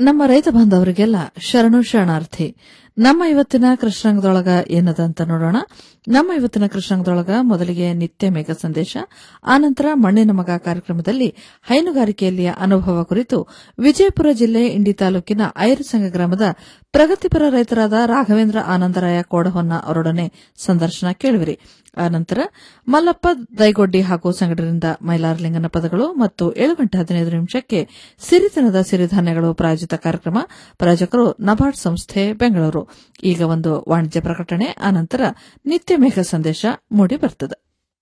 ನಮ್ಮ ರೈತ ಬಾಂಧವರಿಗೆಲ್ಲ ಶರಣು ಶರಣಾರ್ಥಿ ನಮ್ಮ ಇವತ್ತಿನ ಕೃಷ್ಣಾಂಗದೊಳಗ ಏನದ ಅಂತ ನೋಡೋಣ ನಮ್ಮ ಇವತ್ತಿನ ಕೃಷ್ಣಾಂಗದೊಳಗ ಮೊದಲಿಗೆ ನಿತ್ಯ ಮೇಘ ಸಂದೇಶ ಆನಂತರ ಮಣ್ಣಿನ ಮಗ ಕಾರ್ಯಕ್ರಮದಲ್ಲಿ ಹೈನುಗಾರಿಕೆಯಲ್ಲಿಯ ಅನುಭವ ಕುರಿತು ವಿಜಯಪುರ ಜಿಲ್ಲೆ ಇಂಡಿ ತಾಲೂಕಿನ ಐರಸಂಗ ಗ್ರಾಮದ ಪ್ರಗತಿಪರ ರೈತರಾದ ರಾಘವೇಂದ್ರ ಆನಂದರಾಯ ಕೋಡಹೊನ್ನ ಅವರೊಡನೆ ಸಂದರ್ಶನ ಕೇಳುವಿರಿ ಆನಂತರ ಮಲ್ಲಪ್ಪ ದೈಗೊಡ್ಡಿ ಹಾಗೂ ಸಂಘಟನೆಯಿಂದ ಮೈಲಾರಲಿಂಗನ ಪದಗಳು ಮತ್ತು ಏಳು ಗಂಟೆ ಹದಿನೈದು ನಿಮಿಷಕ್ಕೆ ಸಿರಿತನದ ಸಿರಿಧಾನ್ಯಗಳು ಪ್ರಾಯೋಜಿತ ಕಾರ್ಯಕ್ರಮ ಪ್ರಾಯೋಜಕರು ನಬಾರ್ಡ್ ಸಂಸ್ಥೆ ಬೆಂಗಳೂರು ಈಗ ಒಂದು ವಾಣಿಜ್ಯ ಪ್ರಕಟಣೆ ಆನಂತರ ನಿತ್ಯ ಮೇಘ ಸಂದೇಶ ಮೂಡಿ ಬರ್ತದೆ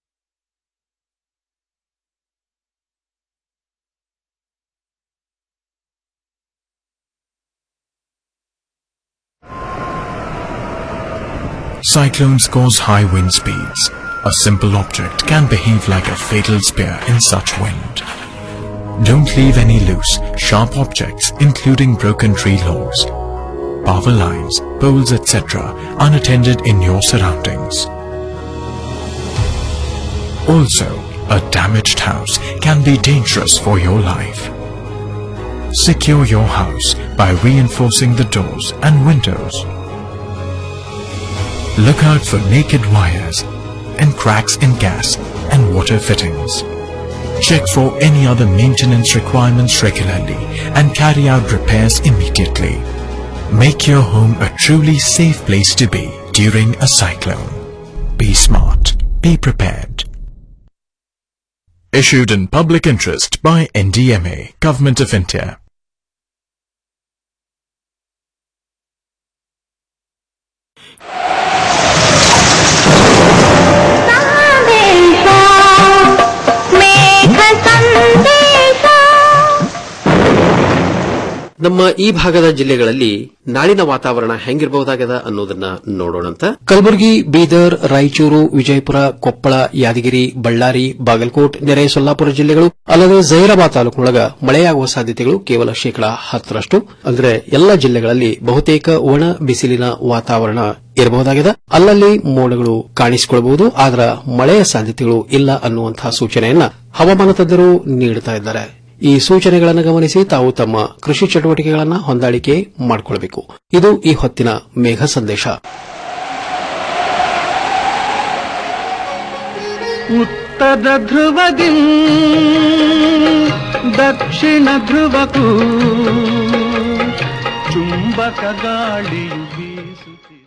Cyclones cause high wind speeds. A simple object can behave like a fatal spear in such wind. Don't leave any loose, sharp objects, including broken tree logs, power lines, poles, etc., unattended in your surroundings. Also, a damaged house can be dangerous for your life. Secure your house by reinforcing the doors and windows. Look out for naked wires and cracks in gas and water fittings. Check for any other maintenance requirements regularly and carry out repairs immediately. Make your home a truly safe place to be during a cyclone. Be smart. Be prepared. Issued in public interest by NDMA, Government of India. ನಮ್ಮ ಈ ಭಾಗದ ಜಿಲ್ಲೆಗಳಲ್ಲಿ ನಾಳಿನ ವಾತಾವರಣ ಹೆಂಗಿರಬಹುದಾಗದ ಅನ್ನೋದನ್ನ ನೋಡೋಣಂತ ಕಲಬುರಗಿ ಬೀದರ್ ರಾಯಚೂರು ವಿಜಯಪುರ ಕೊಪ್ಪಳ ಯಾದಗಿರಿ ಬಳ್ಳಾರಿ ಬಾಗಲಕೋಟ್ ನೆರೆ ಸೊಲ್ಲಾಪುರ ಜಿಲ್ಲೆಗಳು ಅಲ್ಲದೆ ಜೈರಾಬಾದ್ ತಾಲೂಕಿನೊಳಗ ಮಳೆಯಾಗುವ ಸಾಧ್ಯತೆಗಳು ಕೇವಲ ಶೇಕಡಾ ಹತ್ತರಷ್ಟು ಅಂದ್ರೆ ಎಲ್ಲ ಜಿಲ್ಲೆಗಳಲ್ಲಿ ಬಹುತೇಕ ಒಣ ಬಿಸಿಲಿನ ವಾತಾವರಣ ಇರಬಹುದಾಗಿದೆ ಅಲ್ಲಲ್ಲಿ ಮೋಡಗಳು ಕಾಣಿಸಿಕೊಳ್ಳಬಹುದು ಆದ್ರ ಮಳೆಯ ಸಾಧ್ಯತೆಗಳು ಇಲ್ಲ ಅನ್ನುವಂತಹ ಸೂಚನೆಯನ್ನ ಹವಾಮಾನ ತಜ್ಞರು ನೀಡುತ್ತಾ ಇದ್ದಾರೆ ಈ ಸೂಚನೆಗಳನ್ನು ಗಮನಿಸಿ ತಾವು ತಮ್ಮ ಕೃಷಿ ಚಟುವಟಿಕೆಗಳನ್ನು ಹೊಂದಾಣಿಕೆ ಮಾಡಿಕೊಳ್ಳಬೇಕು ಇದು ಈ ಹೊತ್ತಿನ ಮೇಘ ಸಂದೇಶ ಉತ್ತರ ಧ್ರುವದಿ ದಕ್ಷಿಣ ಧ್ರುವಕ್ಕೂ ಚುಂಬಕ ಗಾಳಿಯು ಬೀಸುತ್ತಿದೆ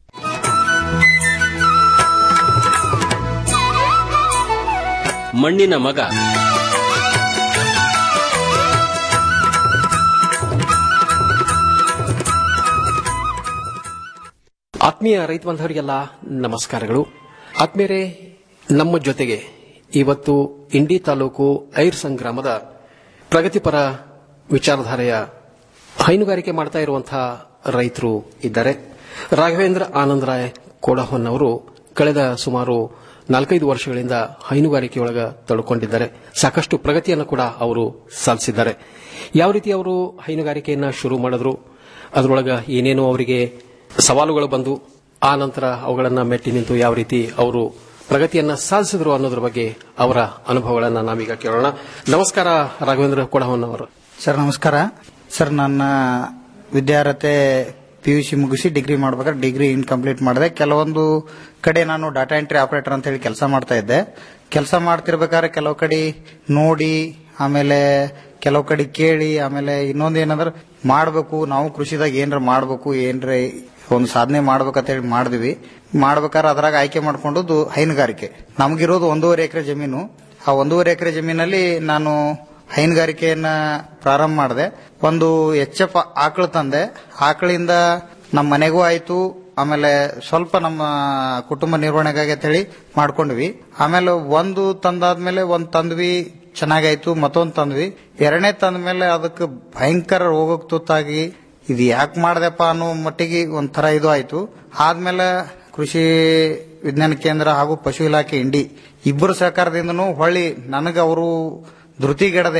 ಮಣ್ಣಿನ ಮಗ ಆತ್ಮೀಯ ರೈತ ಬಾಂಧವರಿಗೆಲ್ಲ ನಮಸ್ಕಾರಗಳು ಆತ್ಮೀಯರೇ ನಮ್ಮ ಜೊತೆಗೆ ಇವತ್ತು ಇಂಡಿ ತಾಲೂಕು ಐರ್ ಸಂಗ್ರಾಮದ ಪ್ರಗತಿಪರ ವಿಚಾರಧಾರೆಯ ಹೈನುಗಾರಿಕೆ ಮಾಡ್ತಾ ಇರುವಂತಹ ರೈತರು ಇದ್ದಾರೆ ರಾಘವೇಂದ್ರ ಆನಂದರಾಯ್ ಕೋಡಹೊನ್ ಅವರು ಕಳೆದ ಸುಮಾರು ನಾಲ್ಕೈದು ವರ್ಷಗಳಿಂದ ಹೈನುಗಾರಿಕೆಯೊಳಗ ತೊಡಕೊಂಡಿದ್ದಾರೆ ಸಾಕಷ್ಟು ಪ್ರಗತಿಯನ್ನು ಕೂಡ ಅವರು ಸಾಧಿಸಿದ್ದಾರೆ ಯಾವ ರೀತಿ ಅವರು ಹೈನುಗಾರಿಕೆಯನ್ನ ಶುರು ಮಾಡಿದ್ರು ಅದರೊಳಗ ಏನೇನು ಅವರಿಗೆ ಸವಾಲುಗಳು ಬಂದು ಆ ನಂತರ ಅವುಗಳನ್ನ ಮೆಟ್ಟಿ ನಿಂತು ಯಾವ ರೀತಿ ಅವರು ಪ್ರಗತಿಯನ್ನ ಸಾಧಿಸಿದ್ರು ಅನ್ನೋದ್ರ ಬಗ್ಗೆ ಅವರ ಅನುಭವಗಳನ್ನ ನಾವೀಗ ಕೇಳೋಣ ನಮಸ್ಕಾರ ರಾಘವೇಂದ್ರ ಕೊಡಹನ್ ಅವರು ಸರ್ ನಮಸ್ಕಾರ ಸರ್ ನನ್ನ ವಿದ್ಯಾರ್ಹತೆ ಪಿ ಯು ಸಿ ಮುಗಿಸಿ ಡಿಗ್ರಿ ಮಾಡ್ಬೇಕಾದ್ರೆ ಡಿಗ್ರಿ ಇನ್ಕಂಪ್ಲೀಟ್ ಮಾಡಿದೆ ಕೆಲವೊಂದು ಕಡೆ ನಾನು ಡಾಟಾ ಎಂಟ್ರಿ ಆಪರೇಟರ್ ಅಂತ ಹೇಳಿ ಕೆಲಸ ಮಾಡ್ತಾ ಇದ್ದೆ ಕೆಲಸ ಮಾಡ್ತಿರ್ಬೇಕಾದ್ರೆ ಕೆಲವು ಕಡೆ ನೋಡಿ ಆಮೇಲೆ ಕೆಲವು ಕಡೆ ಕೇಳಿ ಆಮೇಲೆ ಇನ್ನೊಂದು ಏನಂದ್ರೆ ಮಾಡಬೇಕು ನಾವು ಕೃಷಿದಾಗ ಏನ್ರ ಮಾಡಬೇಕು ಏನ್ರ ಒಂದು ಸಾಧನೆ ಮಾಡ್ಬೇಕಂತ ಹೇಳಿ ಮಾಡಿದ್ವಿ ಮಾಡ್ಬೇಕಾದ್ರೆ ಅದ್ರಾಗ ಆಯ್ಕೆ ಮಾಡ್ಕೊಂಡದ್ದು ಹೈನುಗಾರಿಕೆ ನಮಗಿರೋದು ಒಂದೂವರೆ ಎಕರೆ ಜಮೀನು ಆ ಒಂದೂವರೆ ಎಕರೆ ಜಮೀನಲ್ಲಿ ನಾನು ಹೈನುಗಾರಿಕೆಯನ್ನ ಪ್ರಾರಂಭ ಮಾಡಿದೆ ಒಂದು ಎಚ್ ಎಫ್ ಆಕಳು ತಂದೆ ಆಕಳಿಂದ ನಮ್ಮ ಮನೆಗೂ ಆಯ್ತು ಆಮೇಲೆ ಸ್ವಲ್ಪ ನಮ್ಮ ಕುಟುಂಬ ನಿರ್ವಹಣೆಗಾಗಿ ಅಂತ ಹೇಳಿ ಮಾಡ್ಕೊಂಡ್ವಿ ಆಮೇಲೆ ಒಂದು ತಂದಾದ್ಮೇಲೆ ಒಂದ್ ತಂದ್ವಿ ಚೆನ್ನಾಗಾಯ್ತು ಮತ್ತೊಂದು ತಂದ್ವಿ ಎರಡನೇ ತಂದ ಮೇಲೆ ಅದಕ್ಕೆ ಭಯಂಕರ ರೋಗಕ್ಕೆ ತುತ್ತಾಗಿ ಇದು ಯಾಕೆ ಮಾಡ್ದೆಪ್ಪ ಅನ್ನೋ ಮಟ್ಟಿಗೆ ಒಂಥರ ಇದು ಆಯ್ತು ಆದ್ಮೇಲೆ ಕೃಷಿ ವಿಜ್ಞಾನ ಕೇಂದ್ರ ಹಾಗೂ ಪಶು ಇಲಾಖೆ ಇಂಡಿ ಇಬ್ಬರು ಸಹಕಾರದಿಂದನೂ ಹೊಳ್ಳಿ ನನಗೆ ಅವರು ಧೃತಿಗೆಡದೆ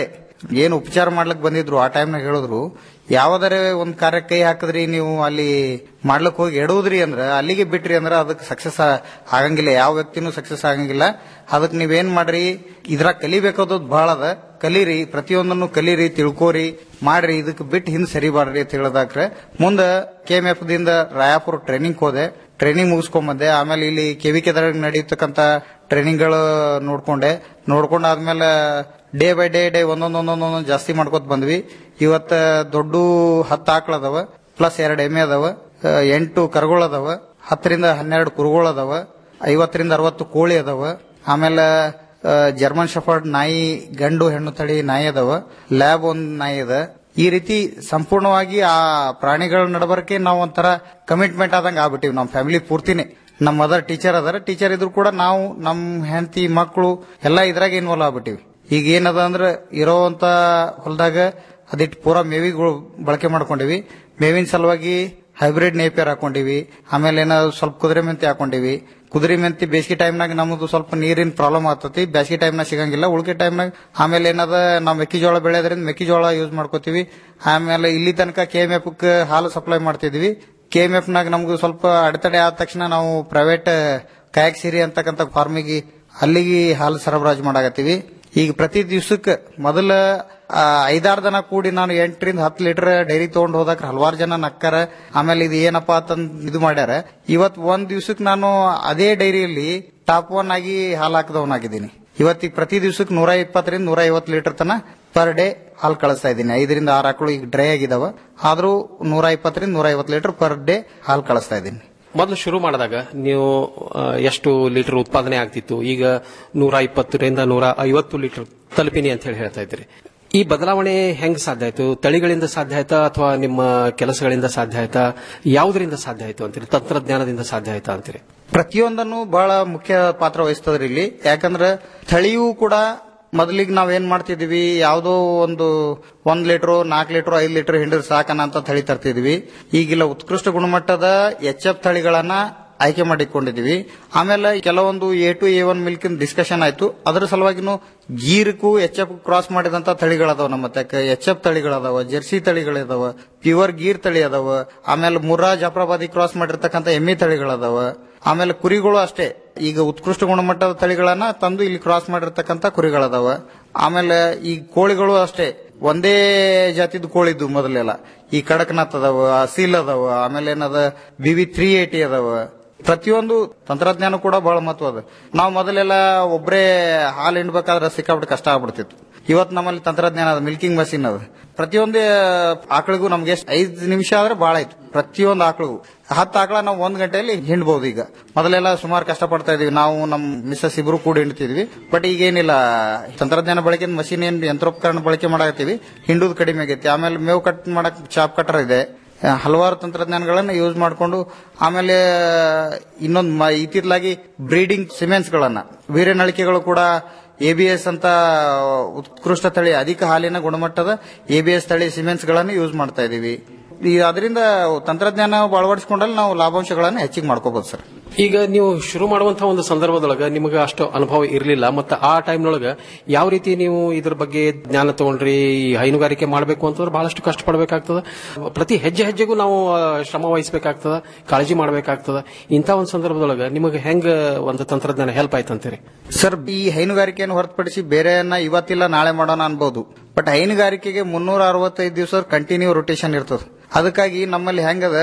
ಏನು ಉಪಚಾರ ಮಾಡ್ಲಿಕ್ ಬಂದಿದ್ರು ಆ ಟೈಮ್ನಾಗ ಹೇಳಿದ್ರು ಯಾವ್ದಾರ ಒಂದ್ ಕಾರ್ಯ ಕೈ ಹಾಕಿದ್ರಿ ನೀವು ಅಲ್ಲಿ ಮಾಡ್ಲಿಕ್ ಹೋಗಿ ಎಡುವುದ್ರಿ ಅಂದ್ರ ಅಲ್ಲಿಗೆ ಬಿಟ್ರಿ ಅಂದ್ರ ಅದಕ್ಕೆ ಸಕ್ಸಸ್ ಆಗಂಗಿಲ್ಲ ಯಾವ ವ್ಯಕ್ತಿನೂ ಸಕ್ಸಸ್ ಆಗಂಗಿಲ್ಲ ಅದಕ್ಕೆ ನೀವೇನ್ ಮಾಡ್ರಿ ಇದ್ರಾಗ ಕಲಿಬೇಕಾದದ್ ಬಹಳ ಅದ ಕಲೀರಿ ಪ್ರತಿಯೊಂದನ್ನು ಕಲೀರಿ ತಿಳ್ಕೋರಿ ಮಾಡ್ರಿ ಇದಕ್ಕೆ ಬಿಟ್ಟು ಹಿಂದ್ ಸರಿಬಾರ್ರಿ ಅಂತ ಹೇಳದಾಕ್ರೆ ಮುಂದ ಕೆ ಎಂ ಎಫ್ ದಿಂದ ರಾಯಾಪುರ ಟ್ರೈನಿಂಗ್ ಹೋದೆ ಟ್ರೈನಿಂಗ್ ಮುಗಿಸ್ಕೊಂಡ್ ಬಂದೆ ಆಮೇಲೆ ಇಲ್ಲಿ ಕೆವಿಕೆದಾಗ ನಡೆಯತಕ್ಕಂತ ಟ್ರೈನಿಂಗ್ ಗಳು ನೋಡ್ಕೊಂಡೆ ನೋಡ್ಕೊಂಡಾದ್ಮೇಲೆ ಡೇ ಬೈ ಡೇ ಡೇ ಒಂದೊಂದ್ ಒಂದೊಂದ್ ಒಂದೊಂದ್ ಜಾಸ್ತಿ ಮಾಡ್ಕೊತ ಬಂದ್ವಿ ಇವತ್ತ ದೊಡ್ಡ ಹತ್ತು ಆಕಳ ಅದಾವ ಪ್ಲಸ್ ಎರಡು ಎಮ್ಮೆ ಅದಾವ ಆ, ಎಂಟು ಕರುಗಳು ಅದಾವ ಹತ್ತರಿಂದ ಹನ್ನೆರಡು ಕುರುಗಳು ಅದಾವ ಐವತ್ತರಿಂದ ಅರವತ್ತು ಕೋಳಿ ಅದಾವ ಆಮೇಲೆ ಆ, ಜರ್ಮನ್ ಶಫರ್ಡ್ ನಾಯಿ ಗಂಡು ಹೆಣ್ಣು ತಳಿ ನಾಯಿ ಅದಾವ ಲ್ಯಾಬ್ ಒಂದ್ ನಾಯಿ ಅದ ಈ ರೀತಿ ಸಂಪೂರ್ಣವಾಗಿ ಆ ಪ್ರಾಣಿಗಳ ನಡಬರ್ಕೆ ನಾವು ಒಂಥರ ಕಮಿಟ್ಮೆಂಟ್ ಆದಂಗ ಆಗ್ಬಿಟ್ಟಿವಿ ನಮ್ಮ ಫ್ಯಾಮಿಲಿ ಪೂರ್ತಿನೇ ನಮ್ಮ ಮದರ್ ಟೀಚರ್ ಅದಾರ ಟೀಚರ್ ಇದ್ರು ಕೂಡ ನಾವು ನಮ್ಮ ಹೆಂಡತಿ ಮಕ್ಕಳು ಎಲ್ಲ ಇದ್ರಾಗ ಇನ್ವಾಲ್ವ್ ಆಗ್ಬಿಟ್ಟಿವಿ ಈಗ ಏನದ ಅಂದ್ರೆ ಇರೋವಂತ ಹೊಲದಾಗ ಅದಿಟ್ಟು ಪೂರಾ ಮೇವಿಗಳು ಬಳಕೆ ಮಾಡ್ಕೊಂಡಿವಿ ಮೇವಿನ ಸಲುವಾಗಿ ಹೈಬ್ರಿಡ್ ನೇಪಿಯರ್ ಹಾಕೊಂಡಿವಿ ಆಮೇಲೆ ಏನಾದ್ರು ಸ್ವಲ್ಪ ಕುದುರೆ ಮೆಂತಿ ಹಾಕೊಂಡಿವಿ ಕುದುರೆ ಮೆಂತಿ ಬೇಸಿಗೆ ಟೈಮ್ನಾಗ ನಮ್ದು ಸ್ವಲ್ಪ ನೀರಿನ ಪ್ರಾಬ್ಲಮ್ ಆಗ್ತತಿ ಬೇಸಿಗೆ ಟೈಮ್ನಾಗ ಸಿಗಂಗಿಲ್ಲ ಉಳಿಕೆ ಟೈಮ್ನಾಗ ಆಮೇಲೆ ಏನದ ನಾವು ಮೆಕ್ಕೆಜೋಳ ಬೆಳೆಯೋದ್ರಿಂದ ಮೆಕ್ಕೆಜೋಳ ಯೂಸ್ ಮಾಡ್ಕೋತೀವಿ ಆಮೇಲೆ ಇಲ್ಲಿ ತನಕ ಕೆ ಎಂ ಎಫ್ ಹಾಲು ಸಪ್ಲೈ ಮಾಡ್ತಿದ್ವಿ ಕೆ ಎಂ ಎಫ್ ನಾಗ ನಮ್ಗೆ ಸ್ವಲ್ಪ ಅಡೆತಡೆ ಆದ ತಕ್ಷಣ ನಾವು ಪ್ರೈವೇಟ್ ಕಾಯಕ್ ಸಿರಿ ಅಂತಕ್ಕಂಥ ಫಾರ್ಮಿಗೆ ಅಲ್ಲಿಗೆ ಹಾಲು ಸರಬರಾಜು ಮಾಡಾಕತ್ತೀವಿ ಈಗ ಪ್ರತಿ ದಿವ್ಸಕ್ಕೆ ಮೊದಲ ಆ, ಐದಾರು ದನ ಕೂಡಿ ನಾನು ಎಂಟರಿಂದ ಹತ್ತು ಲೀಟರ್ ಡೈರಿ ತಗೊಂಡ್ ಹೋದಾಗ ಹಲವಾರು ಜನ ನಕ್ಕಾರ ಆಮೇಲೆ ಇದು ಏನಪ್ಪಾ ಅಂತಂದ್ ಇದು ಮಾಡ್ಯಾರ ಇವತ್ ಒಂದ್ ದಿವ್ಸಕ್ಕೆ ನಾನು ಅದೇ ಡೈರಿಯಲ್ಲಿ ಟಾಪ್ ಒನ್ ಆಗಿ ಹಾಲು ಹಾಕದವನಾಗಿದ್ದೀನಿ ಇವತ್ತಿಗೆ ಪ್ರತಿ ದಿವ್ಸಕ್ಕೆ ನೂರ ಇಪ್ಪತ್ತರಿಂದ ನೂರ ಐವತ್ತು ಲೀಟರ್ ತನ ಪರ್ ಡೇ ಹಾಲು ಕಳಿಸ್ತಾ ಇದ್ದೀನಿ ಐದರಿಂದ ಆರು ಆಕಳು ಈಗ ಡ್ರೈ ಆಗಿದಾವ ಆದ್ರೂ ನೂರ ಇಪ್ಪತ್ತರಿಂದ ನೂರ ಐವತ್ತು ಲೀಟರ್ ಪರ್ ಡೇ ಹಾಲು ಕಳಿಸ್ತಾ ಇದ್ದೀನಿ ಮೊದಲು ಶುರು ಮಾಡಿದಾಗ ನೀವು ಆ, ಎಷ್ಟು ಲೀಟರ್ ಉತ್ಪಾದನೆ ಆಗ್ತಿತ್ತು ಈಗ ನೂರ ಇಪ್ಪತ್ತರಿಂದ ನೂರ ಐವತ್ತು ಲೀಟರ್ ತಲುಪಿನಿ ಅಂತ ಹೇಳಿ ಹೇಳ್ತಾ ಇದ್ರಿ ಈ ಬದಲಾವಣೆ ಹೆಂಗ್ ಸಾಧ್ಯ ಆಯ್ತು ತಳಿಗಳಿಂದ ಸಾಧ್ಯ ಆಯ್ತಾ ಅಥವಾ ನಿಮ್ಮ ಕೆಲಸಗಳಿಂದ ಸಾಧ್ಯ ಆಯ್ತಾ ಯಾವುದರಿಂದ ಸಾಧ್ಯ ಆಯ್ತು ಅಂತೀರಿ ತಂತ್ರಜ್ಞಾನದಿಂದ ಸಾಧ್ಯ ಆಯ್ತಾ ಅಂತೀರಿ ಪ್ರತಿಯೊಂದನ್ನು ಬಹಳ ಮುಖ್ಯ ಪಾತ್ರ ವಹಿಸ್ತದ್ರಿ ಇಲ್ಲಿ ಯಾಕಂದ್ರೆ ತಳಿಯೂ ಕೂಡ ಮೊದಲಿಗೆ ನಾವ್ ಏನ್ ಮಾಡ್ತಿದ್ವಿ ಯಾವುದೋ ಒಂದು ಒಂದ್ ಲೀಟರ್ ನಾಲ್ಕು ಲೀಟರ್ ಐದು ಲೀಟರ್ ಹಿಂಡಿದ್ರೆ ಸಾಕನ ಅಂತ ತಳಿ ತರ್ತಿದ್ವಿ ಈಗಿಲ್ಲ ಉತ್ಕೃಷ್ಟ ಗುಣಮಟ್ಟದ ಎಚ್ ಎಫ್ ತಳಿಗಳನ್ನ ಆಯ್ಕೆ ಮಾಡಿಕೊಂಡಿದ್ವಿ ಆಮೇಲೆ ಕೆಲವೊಂದು A two A one milk discussion ಆಯ್ತು ಅದರ ಸಲುವಾಗಿನೂ ಗೀರ್ಕು ಎಚ್ ಎಫ್ ಕ್ರಾಸ್ ಮಾಡಿದಂತ ತಳಿಗಳದಾವ ನಮ್ಮ ತಕ್ಕ ಎಚ್ ಎಫ್ ತಳಿಗಳದಾವ ಜೆರ್ಸಿ ತಳಿಗಳಿದಾವ ಪ್ಯೂರ್ ಗೀರ್ ತಳಿ ಅದಾವ ಆಮೇಲೆ ಮುರ್ರಾ ಜಾಫ್ರಾಬಾದಿ ಕ್ರಾಸ್ ಮಾಡಿರ್ತಕ್ಕಂಥ ಎಮ್ಮಿ ತಳಿಗಳದಾವ ಆಮೇಲೆ ಕುರಿಗಳು ಅಷ್ಟೇ ಈಗ ಉತ್ಕೃಷ್ಟ ಗುಣಮಟ್ಟದ ತಳಿಗಳನ್ನ ತಂದು ಇಲ್ಲಿ ಕ್ರಾಸ್ ಮಾಡಿರ್ತಕ್ಕಂಥ ಕುರಿಗಳದಾವ ಆಮೇಲೆ ಈ ಕೋಳಿಗಳು ಅಷ್ಟೇ ಒಂದೇ ಜಾತಿದ ಕೋಳಿದ್ದು ಮೊದಲೆಲ್ಲ ಈ ಕಡಕ್ನಾಥ್ ಅದಾವ ಅಸೀಲ್ ಅದಾವ ಆಮೇಲೆ ಏನದ ಬಿವಿ ತ್ರೀ ಏಟಿ ಅದಾವ ಪ್ರತಿಯೊಂದು ತಂತ್ರಜ್ಞಾನ ಕೂಡ ಬಹಳ ಮಹತ್ವ ಅದ ನಾವು ಮೊದಲೆಲ್ಲ ಒಬ್ಬರೇ ಹಾಲು ಹಿಂಡ್ಬೇಕಾದ್ರೆ ಸಿಕ್ಕಾಬಿಟ್ಟು ಕಷ್ಟ ಆಗ್ಬಿಡ್ತಿತ್ತು ಇವತ್ತು ನಮ್ಮಲ್ಲಿ ತಂತ್ರಜ್ಞಾನ ಅದ ಮಿಲ್ಕಿಂಗ್ ಮಷಿನ್ ಅದ ಪ್ರತಿಯೊಂದು ಆಕಳಿಗೂ ನಮ್ಗೆ ಎಷ್ಟು ಐದು ನಿಮಿಷ ಆದ್ರೆ ಬಹಳ ಆಯ್ತು ಪ್ರತಿಯೊಂದು ಆಕಳಿಗೂ ಹತ್ತು ಆಕಳ ನಾವು ಒಂದ್ ಗಂಟೆಯಲ್ಲಿ ಹಿಂಡ್ಬೋದು ಈಗ ಮೊದಲೆಲ್ಲ ಸುಮಾರು ಕಷ್ಟ ಪಡ್ತಾ ಇದೀವಿ ನಾವು ನಮ್ಮ ಮಿಸ್ಸಸ್ ಇಬ್ರು ಕೂಡ ಹಿಂಡ್ತಿದ್ವಿ ಬಟ್ ಈಗ ಏನಿಲ್ಲ ತಂತ್ರಜ್ಞಾನ ಬಳಕೆ ಮಷಿನ್ ಏನ್ ಯಂತ್ರೋಪಕರಣ ಬಳಕೆ ಮಾಡಾಕತ್ತೀವಿ ಹಿಂಡುದು ಕಡಿಮೆ ಆಗೈತಿ ಆಮೇಲೆ ಮೇವು ಕಟ್ ಮಾಡಕ್ ಚಾಪ್ ಕಟರ್ ಇದೆ ಆ, ಹಲವಾರು ತಂತ್ರಜ್ಞಾನಗಳನ್ನ ಯೂಸ್ ಮಾಡಿಕೊಂಡು ಆಮೇಲೆ ಇನ್ನೊಂದು ಇತ್ತಿತ್ತಲಾಗಿ ಬ್ರೀಡಿಂಗ್ ಸಿಮೆಂಟ್ಸ್ಗಳನ್ನ ವೀರ್ಯನಳಿಕೆಗಳು ಕೂಡ ಎಬಿಎಸ್ ಅಂತ ಉತ್ಕೃಷ್ಟ ತಳಿ ಅಧಿಕ ಹಾಲಿನ ಗುಣಮಟ್ಟದ ಎಬಿಎಸ್ ತಳಿ ಸಿಮೆಂಟ್ಸ್ ಗಳನ್ನು ಯೂಸ್ ಮಾಡ್ತಾ ಇದೀವಿ ಈ ಅದರಿಂದ ತಂತ್ರಜ್ಞಾನ ಅಳವಡಿಸಿಕೊಂಡಲ್ಲಿ ನಾವು ಲಾಭಾಂಶಗಳನ್ನು ಹೆಚ್ಚಿಗೆ ಮಾಡ್ಕೋಬಹುದು ಸರ್ ಈಗ ನೀವು ಶುರು ಮಾಡುವಂತಹ ಒಂದು ಸಂದರ್ಭದೊಳಗ ನಿಮಗೆ ಅಷ್ಟು ಅನುಭವ ಇರಲಿಲ್ಲ ಮತ್ತೆ ಆ ಟೈಮ್ನೊಳಗ ಯಾವ ರೀತಿ ನೀವು ಇದ್ರ ಬಗ್ಗೆ ಜ್ಞಾನ ತಗೊಂಡ್ರಿ ಈ ಹೈನುಗಾರಿಕೆ ಮಾಡಬೇಕು ಅಂತಂದ್ರೆ ಬಹಳಷ್ಟು ಕಷ್ಟ ಪಡಬೇಕಾಗ್ತದ ಪ್ರತಿ ಹೆಜ್ಜೆ ಹೆಜ್ಜೆಗೂ ನಾವು ಆ, ಶ್ರಮ ವಹಿಸಬೇಕಾಗ್ತದ ಕಾಳಜಿ ಮಾಡಬೇಕಾಗ್ತದ ಇಂಥ ಒಂದು ಸಂದರ್ಭದೊಳಗ ನಿಮಗೆ ಹೆಂಗ ಒಂದು ತಂತ್ರಜ್ಞಾನ ಹೆಲ್ಪ್ ಆಯ್ತು ಅಂತೀರಿ ಸರ್ ಈ ಹೈನುಗಾರಿಕೆಯನ್ನು ಹೊರತುಪಡಿಸಿ ಬೇರೆಯನ್ನ ಇವತ್ತಿಲ್ಲ ನಾಳೆ ಮಾಡೋಣ ಅನ್ಬೋದು ಬಟ್ ಹೈನುಗಾರಿಕೆಗೆ ಮುನ್ನೂರ ಅರವತ್ತೈದು ದಿವಸ ಕಂಟಿನ್ಯೂ ರೊಟೇಷನ್ ಇರ್ತದೆ ಅದಕ್ಕಾಗಿ ನಮ್ಮಲ್ಲಿ ಹೆಂಗದ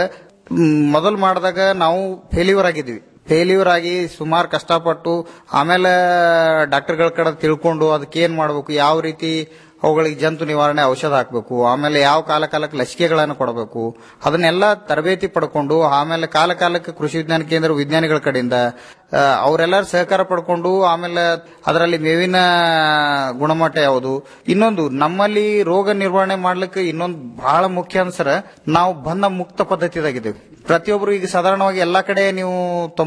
ಮೊದಲು ಮಾಡಿದಾಗ ನಾವು ಫೇಲ್ಯೂರ್ ಆಗಿದ್ವಿ ಫೇಲ್ಯೂರ್ ಆಗಿ ಸುಮಾರು ಕಷ್ಟಪಟ್ಟು ಆಮೇಲೆ ಡಾಕ್ಟರ್ಗಳ ಕಡೆ ತಿಳ್ಕೊಂಡು ಅದಕ್ಕೆ ಏನ್ ಮಾಡಬೇಕು ಯಾವ ರೀತಿ ಅವುಗಳಿಗೆ ಜಂತು ನಿವಾರಣೆ ಔಷಧ ಹಾಕಬೇಕು ಆಮೇಲೆ ಯಾವ ಕಾಲ ಕಾಲಕ್ಕೆ ಲಸಿಕೆಗಳನ್ನು ಕೊಡಬೇಕು ಅದನ್ನೆಲ್ಲ ತರಬೇತಿ ಪಡ್ಕೊಂಡು ಆಮೇಲೆ ಕಾಲ ಕಾಲಕ್ಕೆ ಕೃಷಿ ವಿಜ್ಞಾನ ಕೇಂದ್ರ ವಿಜ್ಞಾನಿಗಳ ಕಡೆಯಿಂದ ಆ, ಅವರೆಲ್ಲರ ಸಹಕಾರ ಪಡ್ಕೊಂಡು ಆಮೇಲೆ ಅದರಲ್ಲಿ ಮೇವಿನ ಗುಣಮಟ್ಟ ಯಾವುದು ಇನ್ನೊಂದು ನಮ್ಮಲ್ಲಿ ರೋಗ ನಿರ್ವಹಣೆ ಮಾಡ್ಲಿಕ್ಕೆ ಇನ್ನೊಂದು ಬಹಳ ಮುಖ್ಯ ಅನ್ಸರ ನಾವು ಬಂದ ಮುಕ್ತ ಪದ್ಧತಿದಾಗಿದ್ದೇವೆ ಪ್ರತಿಯೊಬ್ಬರು ಈಗ ಸಾಧಾರಣವಾಗಿ ಎಲ್ಲಾ ಕಡೆ ನೀವು ತೊಂಬತ್ತು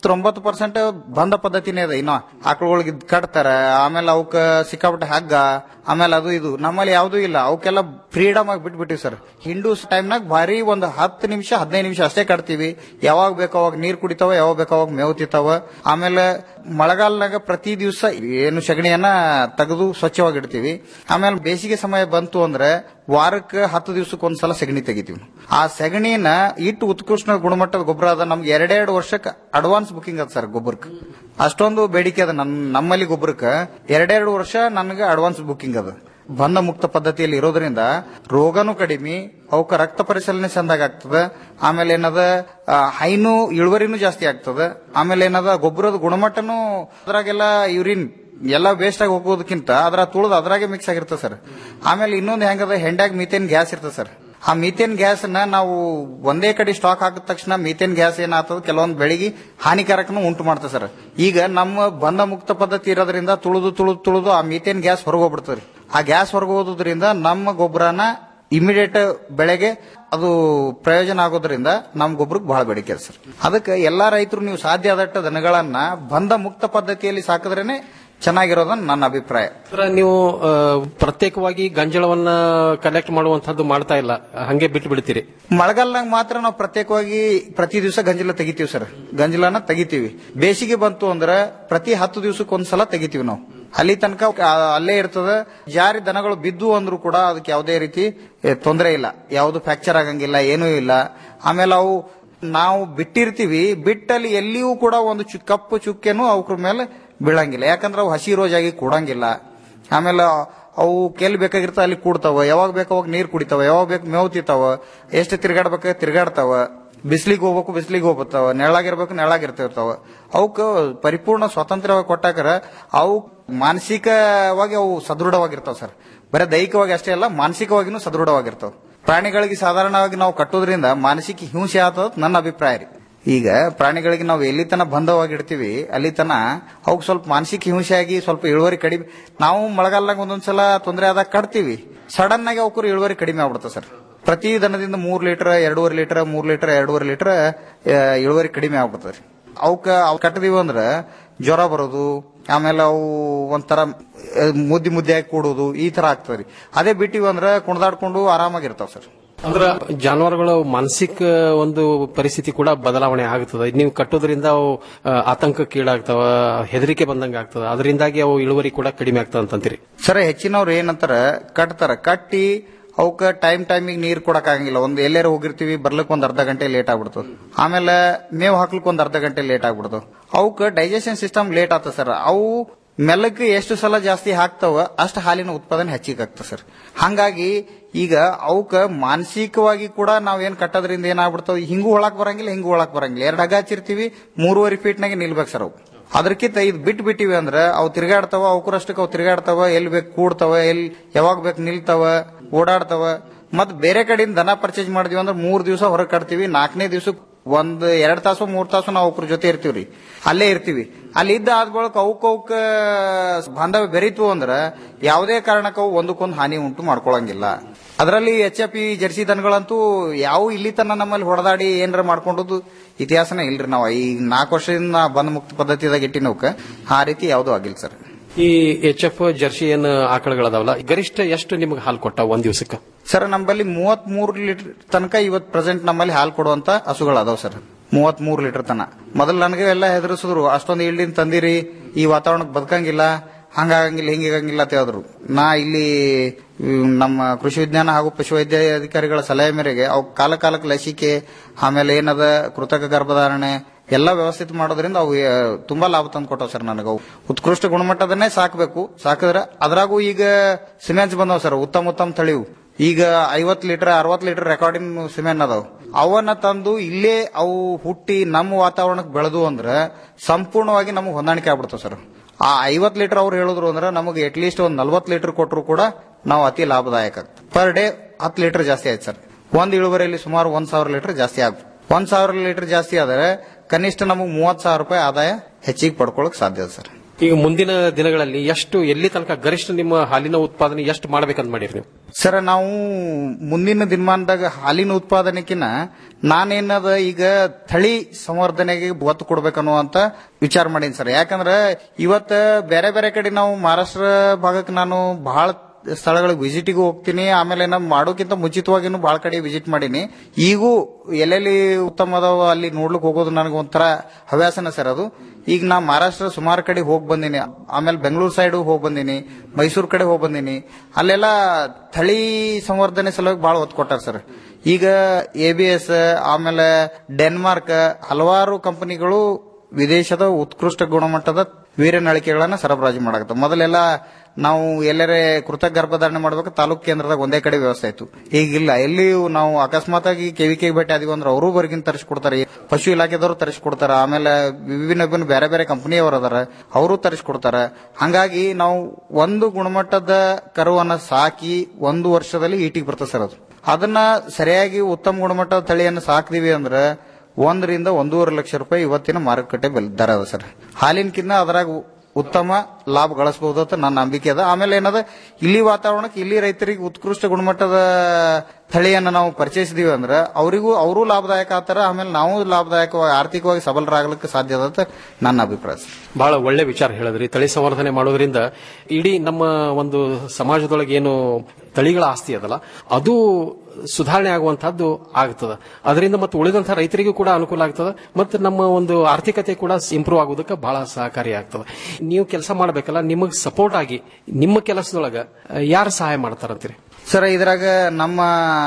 ತೊಂಬತ್ತೊಂಬತ್ತು ಪರ್ಸೆಂಟ್ ಬಂದ ಪದ್ಧತಿನೇ ಅದ ಇನ್ನ ಆಕಳುಗಳಿಗೆ ಕಟ್ತಾರ ಆಮೇಲೆ ಅವಕ್ಕ ಸಿಕ್ಕಾಪಟ್ಟೆ ಹಗ್ಗ ಆಮೇಲೆ ಅದು ಇದು ನಮ್ಮಲ್ಲಿ ಯಾವ್ದೂ ಇಲ್ಲ ಅವಕ್ಕೆಲ್ಲ ಫ್ರೀಡಮ್ ಆಗಿ ಬಿಟ್ಬಿಟ್ಟಿವಿ ಸರ್ ಹಿಂಡೂಸ್ ಟೈಮ್ನಾಗ ಭಾರಿ ಒಂದು ಹತ್ತು ನಿಮಿಷ ಹದಿನೈದು ನಿಮಿಷ ಅಷ್ಟೇ ಕಟ್ತೀವಿ ಯಾವಾಗ ಬೇಕೋ ಅವಾಗ ನೀರ್ ಕುಡಿತಾವ ಯಾವಾಗ ಬೇಕೋ ಅವಾಗ ಮೇವು ತಿಂತಾವ ಆಮೇಲೆ ಮಳೆಗಾಲನಾಗ ಪ್ರತಿ ದಿವಸ ಏನು ಸಗಣಿಯನ್ನ ತೆಗೆದು ಸ್ವಚ್ಛವಾಗಿ ಇಡ್ತೀವಿ ಆಮೇಲೆ ಬೇಸಿಗೆ ಸಮಯ ಬಂತು ಅಂದ್ರೆ ವಾರಕ್ಕೆ ಹತ್ತು ದಿವಸಕ್ಕೆ ಒಂದ್ಸಲ ಸಗಣಿ ತೆಗಿತೀವಿ ನಾವು. ಆ ಸಗಣಿನ ಇಟ್ಟು ಉತ್ಕೃಷ್ಟ ಗುಣಮಟ್ಟದ ಗೊಬ್ಬರ ಅದ ನಮ್ಗೆ ಎರಡೆರಡು ವರ್ಷಕ್ಕೆ ಅಡ್ವಾನ್ಸ್ ಬುಕಿಂಗ್ ಅದ ಸರ್ ಗೊಬ್ಬರಕ್ಕೆ ಅಷ್ಟೊಂದು ಬೇಡಿಕೆ ಅದ ನನ್ ನಮ್ಮಲ್ಲಿ ಗೊಬ್ಬರಕ್ಕೆ ಎರಡೆರಡು ವರ್ಷ ನನಗೆ ಅಡ್ವಾನ್ಸ್ ಬುಕಿಂಗ್ ಅದ ಬಂಧ ಮುಕ್ತ ಪದ್ಧತಿಯಲ್ಲಿ ಇರೋದ್ರಿಂದ ರೋಗನೂ ಕಡಿಮೆ ಅವಕ್ಕ ರಕ್ತ ಪರಿಶೀಲನೆ ಚಂದಾಗ ಆಗ್ತದ ಆಮೇಲೆ ಏನದ ಆ, ಹೈನು ಇಳುವರಿನೂ ಜಾಸ್ತಿ ಆಗ್ತದ ಆಮೇಲೆ ಏನದ ಗೊಬ್ಬರದ ಗುಣಮಟ್ಟನೂ ಅದ್ರಾಗೆಲ್ಲ ಯೂರಿನ್ ಎಲ್ಲ ವೇಸ್ಟ್ ಆಗಿ ಹೋಗೋದಕ್ಕಿಂತ ಅದ್ರ ತುಳಿದು ಅದ್ರಾಗೆ ಮಿಕ್ಸ್ ಆಗಿರ್ತದೆ ಸರ್ ಆಮೇಲೆ ಇನ್ನೊಂದು ಹೆಂಗದ ಹೆಂಡಾಗ ಮೀಥೇನ್ ಗ್ಯಾಸ್ ಇರ್ತದೆ ಸರ್ ಆ ಮೀಥೇನ್ ಗ್ಯಾಸ್ ನ ನಾವು ಒಂದೇ ಕಡೆ ಸ್ಟಾಕ್ ಹಾಕಿದ ತಕ್ಷಣ ಮೀಥೇನ್ ಗ್ಯಾಸ್ ಏನಾಗ್ತದ ಕೆಲವೊಂದು ಬೆಳಿಗ್ಗೆ ಹಾನಿಕಾರಕನು ಉಂಟು ಮಾಡ್ತದೆ ಸರ್ ಈಗ ನಮ್ಮ ಬಂಧ ಮುಕ್ತ ಪದ್ಧತಿ ಇರೋದ್ರಿಂದ ತುಳಿದು ತುಳಿದು ತುಳಿದು ಆ ಮೀಥೇನ್ ಗ್ಯಾಸ್ ಹೊರಗೆ ಹೋಗ್ಬಿಡ್ತದೆ ರೀ. ಆ ಗ್ಯಾಸ್ ಹೊರಗೆ ಹೋಗೋದ್ರಿಂದ ನಮ್ಮ ಗೊಬ್ಬರನ ಇಮಿಡಿಯೇಟ್ ಬೆಳೆಗೆ ಅದು ಪ್ರಯೋಜನ ಆಗೋದ್ರಿಂದ ನಮ್ಮ ಗೊಬ್ಬರಕ್ಕೆ ಬಹಳ ಬೇಡಿಕೆ ಇದೆ ಸರ್ ಅದಕ್ಕೆ ಎಲ್ಲಾ ರೈತರು ನೀವು ಸಾಧ್ಯ ಆದಷ್ಟು ದನಗಳನ್ನ ಬಂಧ ಮುಕ್ತ ಪದ್ಧತಿಯಲ್ಲಿ ಸಾಕಿದ್ರೇನೆ ಚೆನ್ನಾಗಿರೋದನ್ನ ನನ್ನ ಅಭಿಪ್ರಾಯ ಅಂದ್ರೆ ನೀವು ಆ, ಪ್ರತ್ಯೇಕವಾಗಿ ಗಂಜಳವನ್ನ ಕಲೆಕ್ಟ್ ಮಾಡುವಂತದ್ದು ಮಾಡ್ತಾ ಇಲ್ಲ ಹಂಗೆ ಬಿಟ್ಟು ಬಿಡ್ತೀರಿ ಮಳೆಗಾಲನಾಗ ಮಾತ್ರ ನಾವು ಪ್ರತ್ಯೇಕವಾಗಿ ಪ್ರತಿ ದಿವಸ ಗಂಜಲ ತೆಗಿತೀವಿ ಸರ್ ಗಂಜಲನ ತೆಗಿತೀವಿ ಬೇಸಿಗೆ ಬಂತು ಅಂದ್ರೆ ಪ್ರತಿ ಹತ್ತು ದಿವಸಕ್ಕೆ ಒಂದ್ಸಲ ತೆಗಿತೀವಿ ನಾವು ಅಲ್ಲಿ ತನಕ ಆ, ಅಲ್ಲೇ ಇರ್ತದ ಜಾರಿ ದನಗಳು ಬಿದ್ದು ಅಂದ್ರೂ ಕೂಡ ಅದಕ್ಕೆ ಯಾವುದೇ ರೀತಿ ತೊಂದರೆ ಇಲ್ಲ ಯಾವುದು ಫ್ರಾಕ್ಚರ್ ಆಗಂಗಿಲ್ಲ ಏನೂ ಇಲ್ಲ ಆಮೇಲೆ ಅವು ನಾವು ಬಿಟ್ಟಿರ್ತೀವಿ ಬಿಟ್ಟಲ್ಲಿ ಎಲ್ಲಿಯೂ ಕೂಡ ಒಂದು ಚು- ಕಪ್ಪು ಚುಕ್ಕೆನೂ ಅವ್ರ ಮೇಲೆ ಬೀಳಂಗಿಲ್ಲ ಯಾಕಂದ್ರೆ ಅವು ಹಸಿ ರೋಜಾಗಿ ಕೂಡಂಗಿಲ್ಲ ಆಮೇಲೆ ಅವು ಕೆಲ್ ಬೇಕಾಗಿರ್ತಾವ ಅಲ್ಲಿ ಕೂಡ್ತಾವ ಯಾವಾಗ ಬೇಕು ಅವಾಗ ನೀರು ಕುಡಿತಾವ ಯಾವಾಗ ಬೇಕು ಮೇವು ತಿಂತಾವ ಎಷ್ಟು ತಿರ್ಗಾಡ್ಬೇಕು ತಿರ್ಗಾಡ್ತಾವ ಬಿಸ್ಲಿಗೆ ಹೋಗ್ಬೇಕು ಬಿಸ್ಲಿಗೆ ಹೋಗ್ಬರ್ತಾವ ನೆಳಾಗಿರ್ಬೇಕು ನೆಳಾಗಿರ್ತಿರ್ತಾವ ಅವಕ್ಕ ಪರಿಪೂರ್ಣ ಸ್ವಾತಂತ್ರ್ಯವಾಗಿ ಕೊಟ್ಟಾಕರ ಅವು ಮಾನಸಿಕವಾಗಿ ಅವು ಸದೃಢವಾಗಿರ್ತಾವ ಸರ್ ಬರೀ ದೈಹಿಕವಾಗಿ ಅಷ್ಟೇ ಅಲ್ಲ ಮಾನಸಿಕವಾಗಿನೂ ಸದೃಢವಾಗಿರ್ತಾವ ಪ್ರಾಣಿಗಳಿಗೆ ಸಾಧಾರಣವಾಗಿ ನಾವು ಕಟ್ಟೋದ್ರಿಂದ ಮಾನಸಿಕ ಹಿಂಸೆ ಆತದ ನನ್ನ ಅಭಿಪ್ರಾಯ ರೀ ಈಗ ಪ್ರಾಣಿಗಳಿಗೆ ನಾವು ಎಲ್ಲಿ ತನ ಬಂಧವಾಗಿ ಇಡ್ತೀವಿ ಅಲ್ಲಿ ತನ ಅವಕ್ಕೆ ಸ್ವಲ್ಪ ಮಾನಸಿಕ ಹಿಂಸೆ ಆಗಿ ಸ್ವಲ್ಪ ಇಳುವರಿ ಕಡಿಮೆ ನಾವು ಮಳೆಗಾಲದಾಗ ಒಂದೊಂದ್ಸಲ ತೊಂದರೆ ಆದಾಗ ಕಟ್ತೀವಿ ಸಡನ್ ಆಗಿ ಅವಕ್ಕೂ ಇಳುವರಿ ಕಡಿಮೆ ಆಗ್ಬಿಡುತ್ತೆ ಸರ್ ಪ್ರತಿ ದನದಿಂದ ಮೂರ್ ಲೀಟರ್ ಎರಡೂವರೆ ಲೀಟರ್ ಮೂರ್ ಲೀಟರ್ ಎರಡೂವರೆ ಲೀಟರ್ ಇಳುವರಿ ಕಡಿಮೆ ಆಗ್ಬಿಡ್ತದೆ ಅವಕ್ಕ ಅವ್ ಕಟ್ಟದೀವಿ ಅಂದ್ರೆ ಜ್ವರ ಬರೋದು ಆಮೇಲೆ ಅವು ಒಂಥರ ಆ, ಮುದ್ದಿ ಮುದ್ದೆಯಾಗಿ ಕೂಡೋದು ಈ ತರ ಆಗ್ತದೆ ಅದೇ ಬಿಟ್ಟಿವಿ ಅಂದ್ರೆ ಕುಣಿದಾಡ್ಕೊಂಡು ಆರಾಮಾಗಿರ್ತಾವ ಸರ್ ಅಂದ್ರೆ ಜಾನುವಾರುಗಳ ಮಾನಸಿಕ ಒಂದು ಪರಿಸ್ಥಿತಿ ಕೂಡ ಬದಲಾವಣೆ ಆಗುತ್ತದೆ ನೀವು ಕಟ್ಟೋದ್ರಿಂದ ಅವು ಆ, ಆತಂಕಕ್ಕೀಡಾಗ್ತಾವ ಹೆದರಿಕೆ ಬಂದಂಗ ಆಗ್ತದ ಅದರಿಂದಾಗಿ ಅವು ಇಳುವರಿ ಕೂಡ ಕಡಿಮೆ ಆಗ್ತದ ಅಂತಂತೀರಿ ಸರ್ ಹೆಚ್ಚಿನವ್ರು ಏನಂತಾರ ಕಟ್ತಾರ ಕಟ್ಟಿ ಅವಕ್ಕ ಟೈಮ್ ಟೈಮಿಗೆ ನೀರ್ ಕೊಡಕ್ ಆಗಂಗಿಲ್ಲ ಒಂದ್ ಎಲ್ಲಾರ ಹೋಗಿರ್ತೀವಿ ಬರ್ಲಿಕ್ ಒಂದ್ ಅರ್ಧ ಗಂಟೆ ಲೇಟ್ ಆಗ್ಬಿಡ್ತದ ಆಮೇಲೆ ಮೇವ್ ಹಾಕ್ಲಿಕ್ ಒಂದ್ ಅರ್ಧ ಗಂಟೆ ಲೇಟ್ ಆಗ್ಬಿಡ್ತದ ಅವಕ್ಕ ಡೈಜೆಷನ್ ಸಿಸ್ಟಮ್ ಲೇಟ್ ಆಗ್ತದ ಸರ್ ಅವು ಮೆಲ್ಲಕ್ಕೆ ಎಷ್ಟು ಸಲ ಜಾಸ್ತಿ ಹಾಕ್ತಾವ ಅಷ್ಟು ಹಾಲಿನ ಉತ್ಪಾದನೆ ಹೆಚ್ಚಿಗೆ ಆಗ್ತದೆ ಸರ್ ಹಂಗಾಗಿ ಈಗ ಅವಕ್ಕ ಮಾನಸಿಕವಾಗಿ ಕೂಡ ನಾವ್ ಏನ್ ಕಟ್ಟೋದ್ರಿಂದ ಏನಾಗ್ಬಿಡ್ತಾವ ಹಿಂಗೂ ಒಳಕ್ ಬರಂಗಿಲ್ಲ ಹಿಂಗೂ ಒಳಕ್ ಬರಂಗಿಲ್ಲ ಎರಡು ಹಗ್ಗ ಹಚ್ಚಿರ್ತೀವಿ ಮೂರುವರೆ ಫೀಟ್ನಾಗೆ ನಿಲ್ಬೇಕು ಸರ್ ಅವು ಅದಕ್ಕಿಂತ ಇದು ಬಿಟ್ಟು ಬಿಟ್ಟಿವಿ ಅಂದ್ರೆ ಅವು ತಿರ್ಗಾಡ್ತಾವ ಅವಕರಷ್ಟಕ್ಕೆ ಅವು ತಿರ್ಗಾಡ್ತಾವ ಎಲ್ಲಿ ಬೇಕು ಕೂಡ್ತಾವ ಎಲ್ಲಿ ಯಾವಾಗ ಬೇಕು ನಿಲ್ತಾವ ಓಡಾಡ್ತಾವ ಮತ್ ಬೇರೆ ಕಡೆಯಿಂದ ದನ ಪರ್ಚೇಸ್ ಮಾಡಿದ್ವಿ ಅಂದ್ರೆ ಮೂರ್ ದಿವಸ ಹೊರಗೆ ಕಟ್ತೀವಿ ನಾಲ್ಕನೇ ದಿವಸಕ್ಕೆ ಒಂದ್ ಎರಡ್ ತಾಸು ಮೂರ್ ತಾಸು ನಾವು ಅವ್ರ ಜೊತೆ ಇರ್ತೀವ್ರಿ ಅಲ್ಲೇ ಇರ್ತೀವಿ ಅಲ್ಲಿ ಇದ್ದ ಆದ ಬಳಿಕ ಅವಕ್ ಅವಕ್ಕ ಬಾಂಧವ್ಯ ಬೆರೀತು ಅಂದ್ರ ಯಾವುದೇ ಕಾರಣಕ್ಕೆ ಅವು ಒಂದಕ್ಕೊಂದು ಹಾನಿ ಉಂಟು ಮಾಡ್ಕೊಳಂಗಿಲ್ಲ ಅದರಲ್ಲಿ ಎಚ್ ಎಫ್ ಇ ಜರ್ಸಿ ದನಗಳಂತೂ ಯಾವ ಇಲ್ಲಿ ತನ ನಮ್ಮಲ್ಲಿ ಹೊಡೆದಾಡಿ ಏನಾರ ಮಾಡ್ಕೊಂಡದ್ದು ಇತಿಹಾಸನೇ ಇಲ್ರಿ ನಾವು ಈ ನಾಲ್ಕು ವರ್ಷದಿಂದ ಬಂದ್ ಮುಕ್ತ ಪದ್ಧತಿದಾಗ ಇಟ್ಟಿನವಕ್ಕ ಆ ರೀತಿ ಯಾವುದೂ ಆಗಿಲ್ಲ ಸರ್ ಈ ಎಚ್ ಎಫ್ ಜರ್ಸಿ ಏನ್ ಆಕಳಗಳದಾವಲ್ಲ ಗರಿಷ್ಠ ಎಷ್ಟು ನಿಮ್ಗೆ ಹಾಲು ಕೊಟ್ಟ ಒಂದ್ ದಿವಸಕ್ಕೆ ಸರ್ ನಮ್ಮಲ್ಲಿ ಮೂವತ್ ಮೂರು ಲೀಟರ್ ತನಕ ಇವತ್ತು ಪ್ರೆಸೆಂಟ್ ನಮ್ಮಲ್ಲಿ ಹಾಲು ಕೊಡುವಂತ ಹಸುಗಳು ಅದಾವ ಸರ್ ಮೂವತ್ ಮೂರು ಲೀಟರ್ ತನ ಮೊದಲು ನನಗೆ ಎಲ್ಲ ಹೆದರ್ಸಿದ್ರು ಅಷ್ಟೊಂದು ಇಲ್ಡಿನ್ ತಂದಿರಿ ಈ ವಾತಾವರಣಕ್ಕೆ ಬದುಕಂಗಿಲ್ಲ ಹಂಗಾಗಂಗಿಲ್ಲ ಹಿಂಗಾಗಂಗಿಲ್ಲ ಅಂತ ಹೇಳಿದ್ರು ನಾ ಇಲ್ಲಿ ಹ್ಮ್, ನಮ್ಮ ಕೃಷಿ ವಿಜ್ಞಾನ ಹಾಗೂ ಪಶುವೈದ್ಯ ಅಧಿಕಾರಿಗಳ ಸಲಹೆ ಮೇರೆಗೆ ಅವು ಕಾಲ ಕಾಲಕ್ಕೆ ಲಸಿಕೆ ಆಮೇಲೆ ಏನದ ಕೃತಕ ಗರ್ಭಧಾರಣೆ ಎಲ್ಲ ವ್ಯವಸ್ಥಿತ ಮಾಡೋದ್ರಿಂದ ಅವು ಆ, ತುಂಬಾ ಲಾಭ ತಂದು ಕೊಟ್ಟವು ಸರ್ ನನಗೆ ಅವು ಉತ್ಕೃಷ್ಟ ಗುಣಮಟ್ಟದನ್ನೇ ಸಾಕಬೇಕು ಸಾಕಿದ್ರೆ ಅದ್ರಾಗೂ ಈಗ ಸಿಮೆಂಟ್ಸ್ ಬಂದವ ಸರ್ ಉತ್ತಮ ಉತ್ತಮ ತಳಿವು ಈಗ ಐವತ್ ಲೀಟರ್ ಅರವತ್ ಲೀಟರ್ ರೆಕಾರ್ಡಿಂಗ್ ಸಿಮೆಂಟ್ ಅದಾವ ಅವನ್ನ ತಂದು ಇಲ್ಲೇ ಅವು ಹುಟ್ಟಿ ನಮ್ಮ ವಾತಾವರಣಕ್ಕೆ ಬೆಳೆದು ಅಂದ್ರೆ ಸಂಪೂರ್ಣವಾಗಿ ನಮಗೆ ಹೊಂದಾಣಿಕೆ ಆಗ್ಬಿಡ್ತಾವ ಸರ್ ಆ ಐವತ್ ಲೀಟರ್ ಅವ್ರು ಹೇಳಿದ್ರು ಅಂದ್ರೆ ನಮಗೆ ಅಟ್ ಲೀಸ್ಟ್ ಒಂದ್ ನಲ್ವತ್ ಲೀಟರ್ ಕೊಟ್ಟರು ಕೂಡ ನಾವು ಅತಿ ಲಾಭದಾಯಕ ಪರ್ ಡೇ ಹತ್ತು ಲೀಟರ್ ಜಾಸ್ತಿ ಆಯ್ತು ಸರ್ ಒಂದ್ ಇಳುವರಿಯಲ್ಲಿ ಸುಮಾರು ಒಂದ್ ಸಾವಿರ ಲೀಟರ್ ಜಾಸ್ತಿ ಆಗ ಒಂದ್ ಸಾವಿರ ಲೀಟರ್ ಜಾಸ್ತಿ ಆದರೆ ಕನಿಷ್ಠ ನಮಗೆ ಮೂವತ್ ಸಾವಿರ ರೂಪಾಯಿ ಆದಾಯ ಹೆಚ್ಚಿಗೆ ಪಡ್ಕೊಳಕ್ ಸಾಧ್ಯ ಸರ್ ಈಗ ಮುಂದಿನ ದಿನಗಳಲ್ಲಿ ಎಷ್ಟು ಎಲ್ಲಿ ತನಕ ಗರಿಷ್ಠ ನಿಮ್ಮ ಹಾಲಿನ ಉತ್ಪಾದನೆ ಎಷ್ಟು ಮಾಡ್ಬೇಕಂತ ಮಾಡಿರಿ ನೀವು ಸರ್ ನಾವು ಮುಂದಿನ ದಿನಮಾನದಾಗ ಹಾಲಿನ ಉತ್ಪಾದನೆಕಿನ ನಾನೇನದ ಈಗ ತಳಿ ಸಂವರ್ಧನೆಗೆ ಒತ್ತು ಕೊಡ್ಬೇಕನ್ನುವಂತ ವಿಚಾರ ಮಾಡೀನಿ ಸರ್ ಯಾಕಂದ್ರೆ ಇವತ್ತ ಬೇರೆ ಬೇರೆ ಕಡೆ ನಾವು ಮಹಾರಾಷ್ಟ್ರ ಭಾಗಕ್ಕೆ ನಾನು ಬಹಳ ಸ್ಥಳಗಳಿಗೆ ವಿಸಿಟಿಗೂ ಹೋಗ್ತೀನಿ ಆಮೇಲೆ ನಾವು ಮಾಡೋಕ್ಕಿಂತ ಮುಂಚಿತವಾಗಿನೂ ಬಹಳ ಕಡೆ ವಿಸಿಟ್ ಮಾಡೀನಿ ಈಗೂ ಎಲ್ಲೆಲ್ಲಿ ಉತ್ತಮ ಅದಾವ ಅಲ್ಲಿ ನೋಡ್ಲಿಕ್ಕೆ ಹೋಗೋದು ನನಗೆ ಒಂಥರ ಹವ್ಯಾಸನ ಸರ್ ಅದು ಈಗ ನಾ ಮಹಾರಾಷ್ಟ್ರ ಸುಮಾರು ಕಡೆ ಹೋಗಿ ಬಂದೀನಿ ಆಮೇಲೆ ಬೆಂಗಳೂರು ಸೈಡ್ ಹೋಗಿ ಬಂದೀನಿ ಮೈಸೂರು ಕಡೆ ಹೋಗಿ ಬಂದೀನಿ ಅಲ್ಲೆಲ್ಲ ತಳಿ ಸಂವರ್ಧನೆ ಸಲುವಾಗಿ ಬಹಳ ಒತ್ತು ಕೊಟ್ಟಾರ ಸರ್ ಈಗ ಎ ಬಿ ಎಸ್ ಆಮೇಲೆ ಡೆನ್ಮಾರ್ಕ್ ಹಲವಾರು ಕಂಪನಿಗಳು ವಿದೇಶದ ಉತ್ಕೃಷ್ಟ ಗುಣಮಟ್ಟದ ವೀರ್ಯನಳಿಕೆಗಳನ್ನ ಸರಬರಾಜು ಮಾಡಕತ್ತ ಮೊದಲೆಲ್ಲ ನಾವು ಎಲ್ಲರೇ ಕೃತಕ ಗರ್ಭಧಾರಣೆ ಮಾಡ್ಬೇಕು ತಾಲೂಕು ಕೇಂದ್ರದಾಗ ಒಂದೇ ಕಡೆ ವ್ಯವಸ್ಥೆ ಆಯ್ತು ಈಗಿಲ್ಲ ಎಲ್ಲಿ ನಾವು ಅಕಸ್ಮಾತ್ ಆಗಿ ಕೆವಿಕೆ ಭೇಟಿ ಆದಿವಿ ಅಂದ್ರೆ ಅವರು ಹೊರಗಿನ ತರಿಸ್ಕೊಡ್ತಾರೆ ಪಶು ಇಲಾಖೆದವರು ತರಿಸ್ಕೊಡ್ತಾರ ಆಮೇಲೆ ವಿಭಿನ್ನ ವಿಭಿನ್ನ ಬೇರೆ ಬೇರೆ ಕಂಪನಿಯವರು ಅದಾರ ಅವರು ತರಿಸ್ಕೊಡ್ತಾರ ಹಂಗಾಗಿ ನಾವು ಒಂದು ಗುಣಮಟ್ಟದ ಕರುವನ್ನ ಸಾಕಿ ಒಂದು ವರ್ಷದಲ್ಲಿ ಈಟಿಗೆ ಬರ್ತದೆ ಸರ್ ಅದು ಅದನ್ನ ಸರಿಯಾಗಿ ಉತ್ತಮ ಗುಣಮಟ್ಟದ ತಳಿಯನ್ನು ಸಾಕ್ದಿವಿ ಅಂದ್ರೆ ಒಂದರಿಂದ ಒಂದೂವರೆ ಲಕ್ಷ ರೂಪಾಯಿ ಇವತ್ತಿನ ಮಾರುಕಟ್ಟೆ ಬೆಲೆ ದರ ಅದ ಸರ್ ಹಾಲಿನಕಿನ್ನ ಅದ್ರಾಗ ಉತ್ತಮ ಲಾಭ ಗಳಿಸಬಹುದು ಅಂತ ನನ್ನ ನಂಬಿಕೆ ಅದ ಆಮೇಲೆ ಏನದ ಇಲ್ಲಿ ವಾತಾವರಣಕ್ಕೆ ಇಲ್ಲಿ ರೈತರಿಗೆ ಉತ್ಕೃಷ್ಟ ಗುಣಮಟ್ಟದ ತಳಿಯನ್ನು ನಾವು ಪರಿಚಯಿಸಿದೀವಿ ಅಂದ್ರೆ ಅವರಿಗೂ ಅವರು ಲಾಭದಾಯಕ ಆಗ್ತಾರ ಆಮೇಲೆ ನಾವು ಲಾಭದಾಯಕವಾಗಿ ಆರ್ಥಿಕವಾಗಿ ಸಬಲರಾಗಲಿಕ್ಕೆ ಸಾಧ್ಯ ಅದ ಅಂತ ನನ್ನ ಅಭಿಪ್ರಾಯ ಸರ್ ಬಹಳ ಒಳ್ಳೆ ವಿಚಾರ ಹೇಳಿದ್ರಿ ತಳಿ ಸಂವರ್ಧನೆ ಮಾಡೋದ್ರಿಂದ ಇಡೀ ನಮ್ಮ ಒಂದು ಸಮಾಜದೊಳಗೆ ಏನು ತಳಿಗಳ ಆಸ್ತಿ ಅದಲ್ಲ ಅದು ಸುಧಾರಣೆ ಆಗುವಂತಹದ್ದು ಆಗ್ತದೆ ಅದರಿಂದ ಮತ್ತು ಉಳಿದಂತಹ ರೈತರಿಗೂ ಕೂಡ ಅನುಕೂಲ ಆಗ್ತದೆ ಮತ್ತು ನಮ್ಮ ಒಂದು ಆರ್ಥಿಕತೆ ಕೂಡ ಇಂಪ್ರೂವ್ ಆಗೋದಕ್ಕೆ ಬಹಳ ಸಹಕಾರಿ ಆಗ್ತದೆ ನೀವು ಕೆಲಸ ಮಾಡಬೇಕಲ್ಲ ನಿಮಗೆ ಸಪೋರ್ಟ್ ಆಗಿ ನಿಮ್ಮ ಕೆಲಸದೊಳಗ ಯಾರು ಸಹಾಯ ಮಾಡ್ತಾರಂತೀರಿ ಸರ್ ಇದ್ರಾಗ ನಮ್ಮ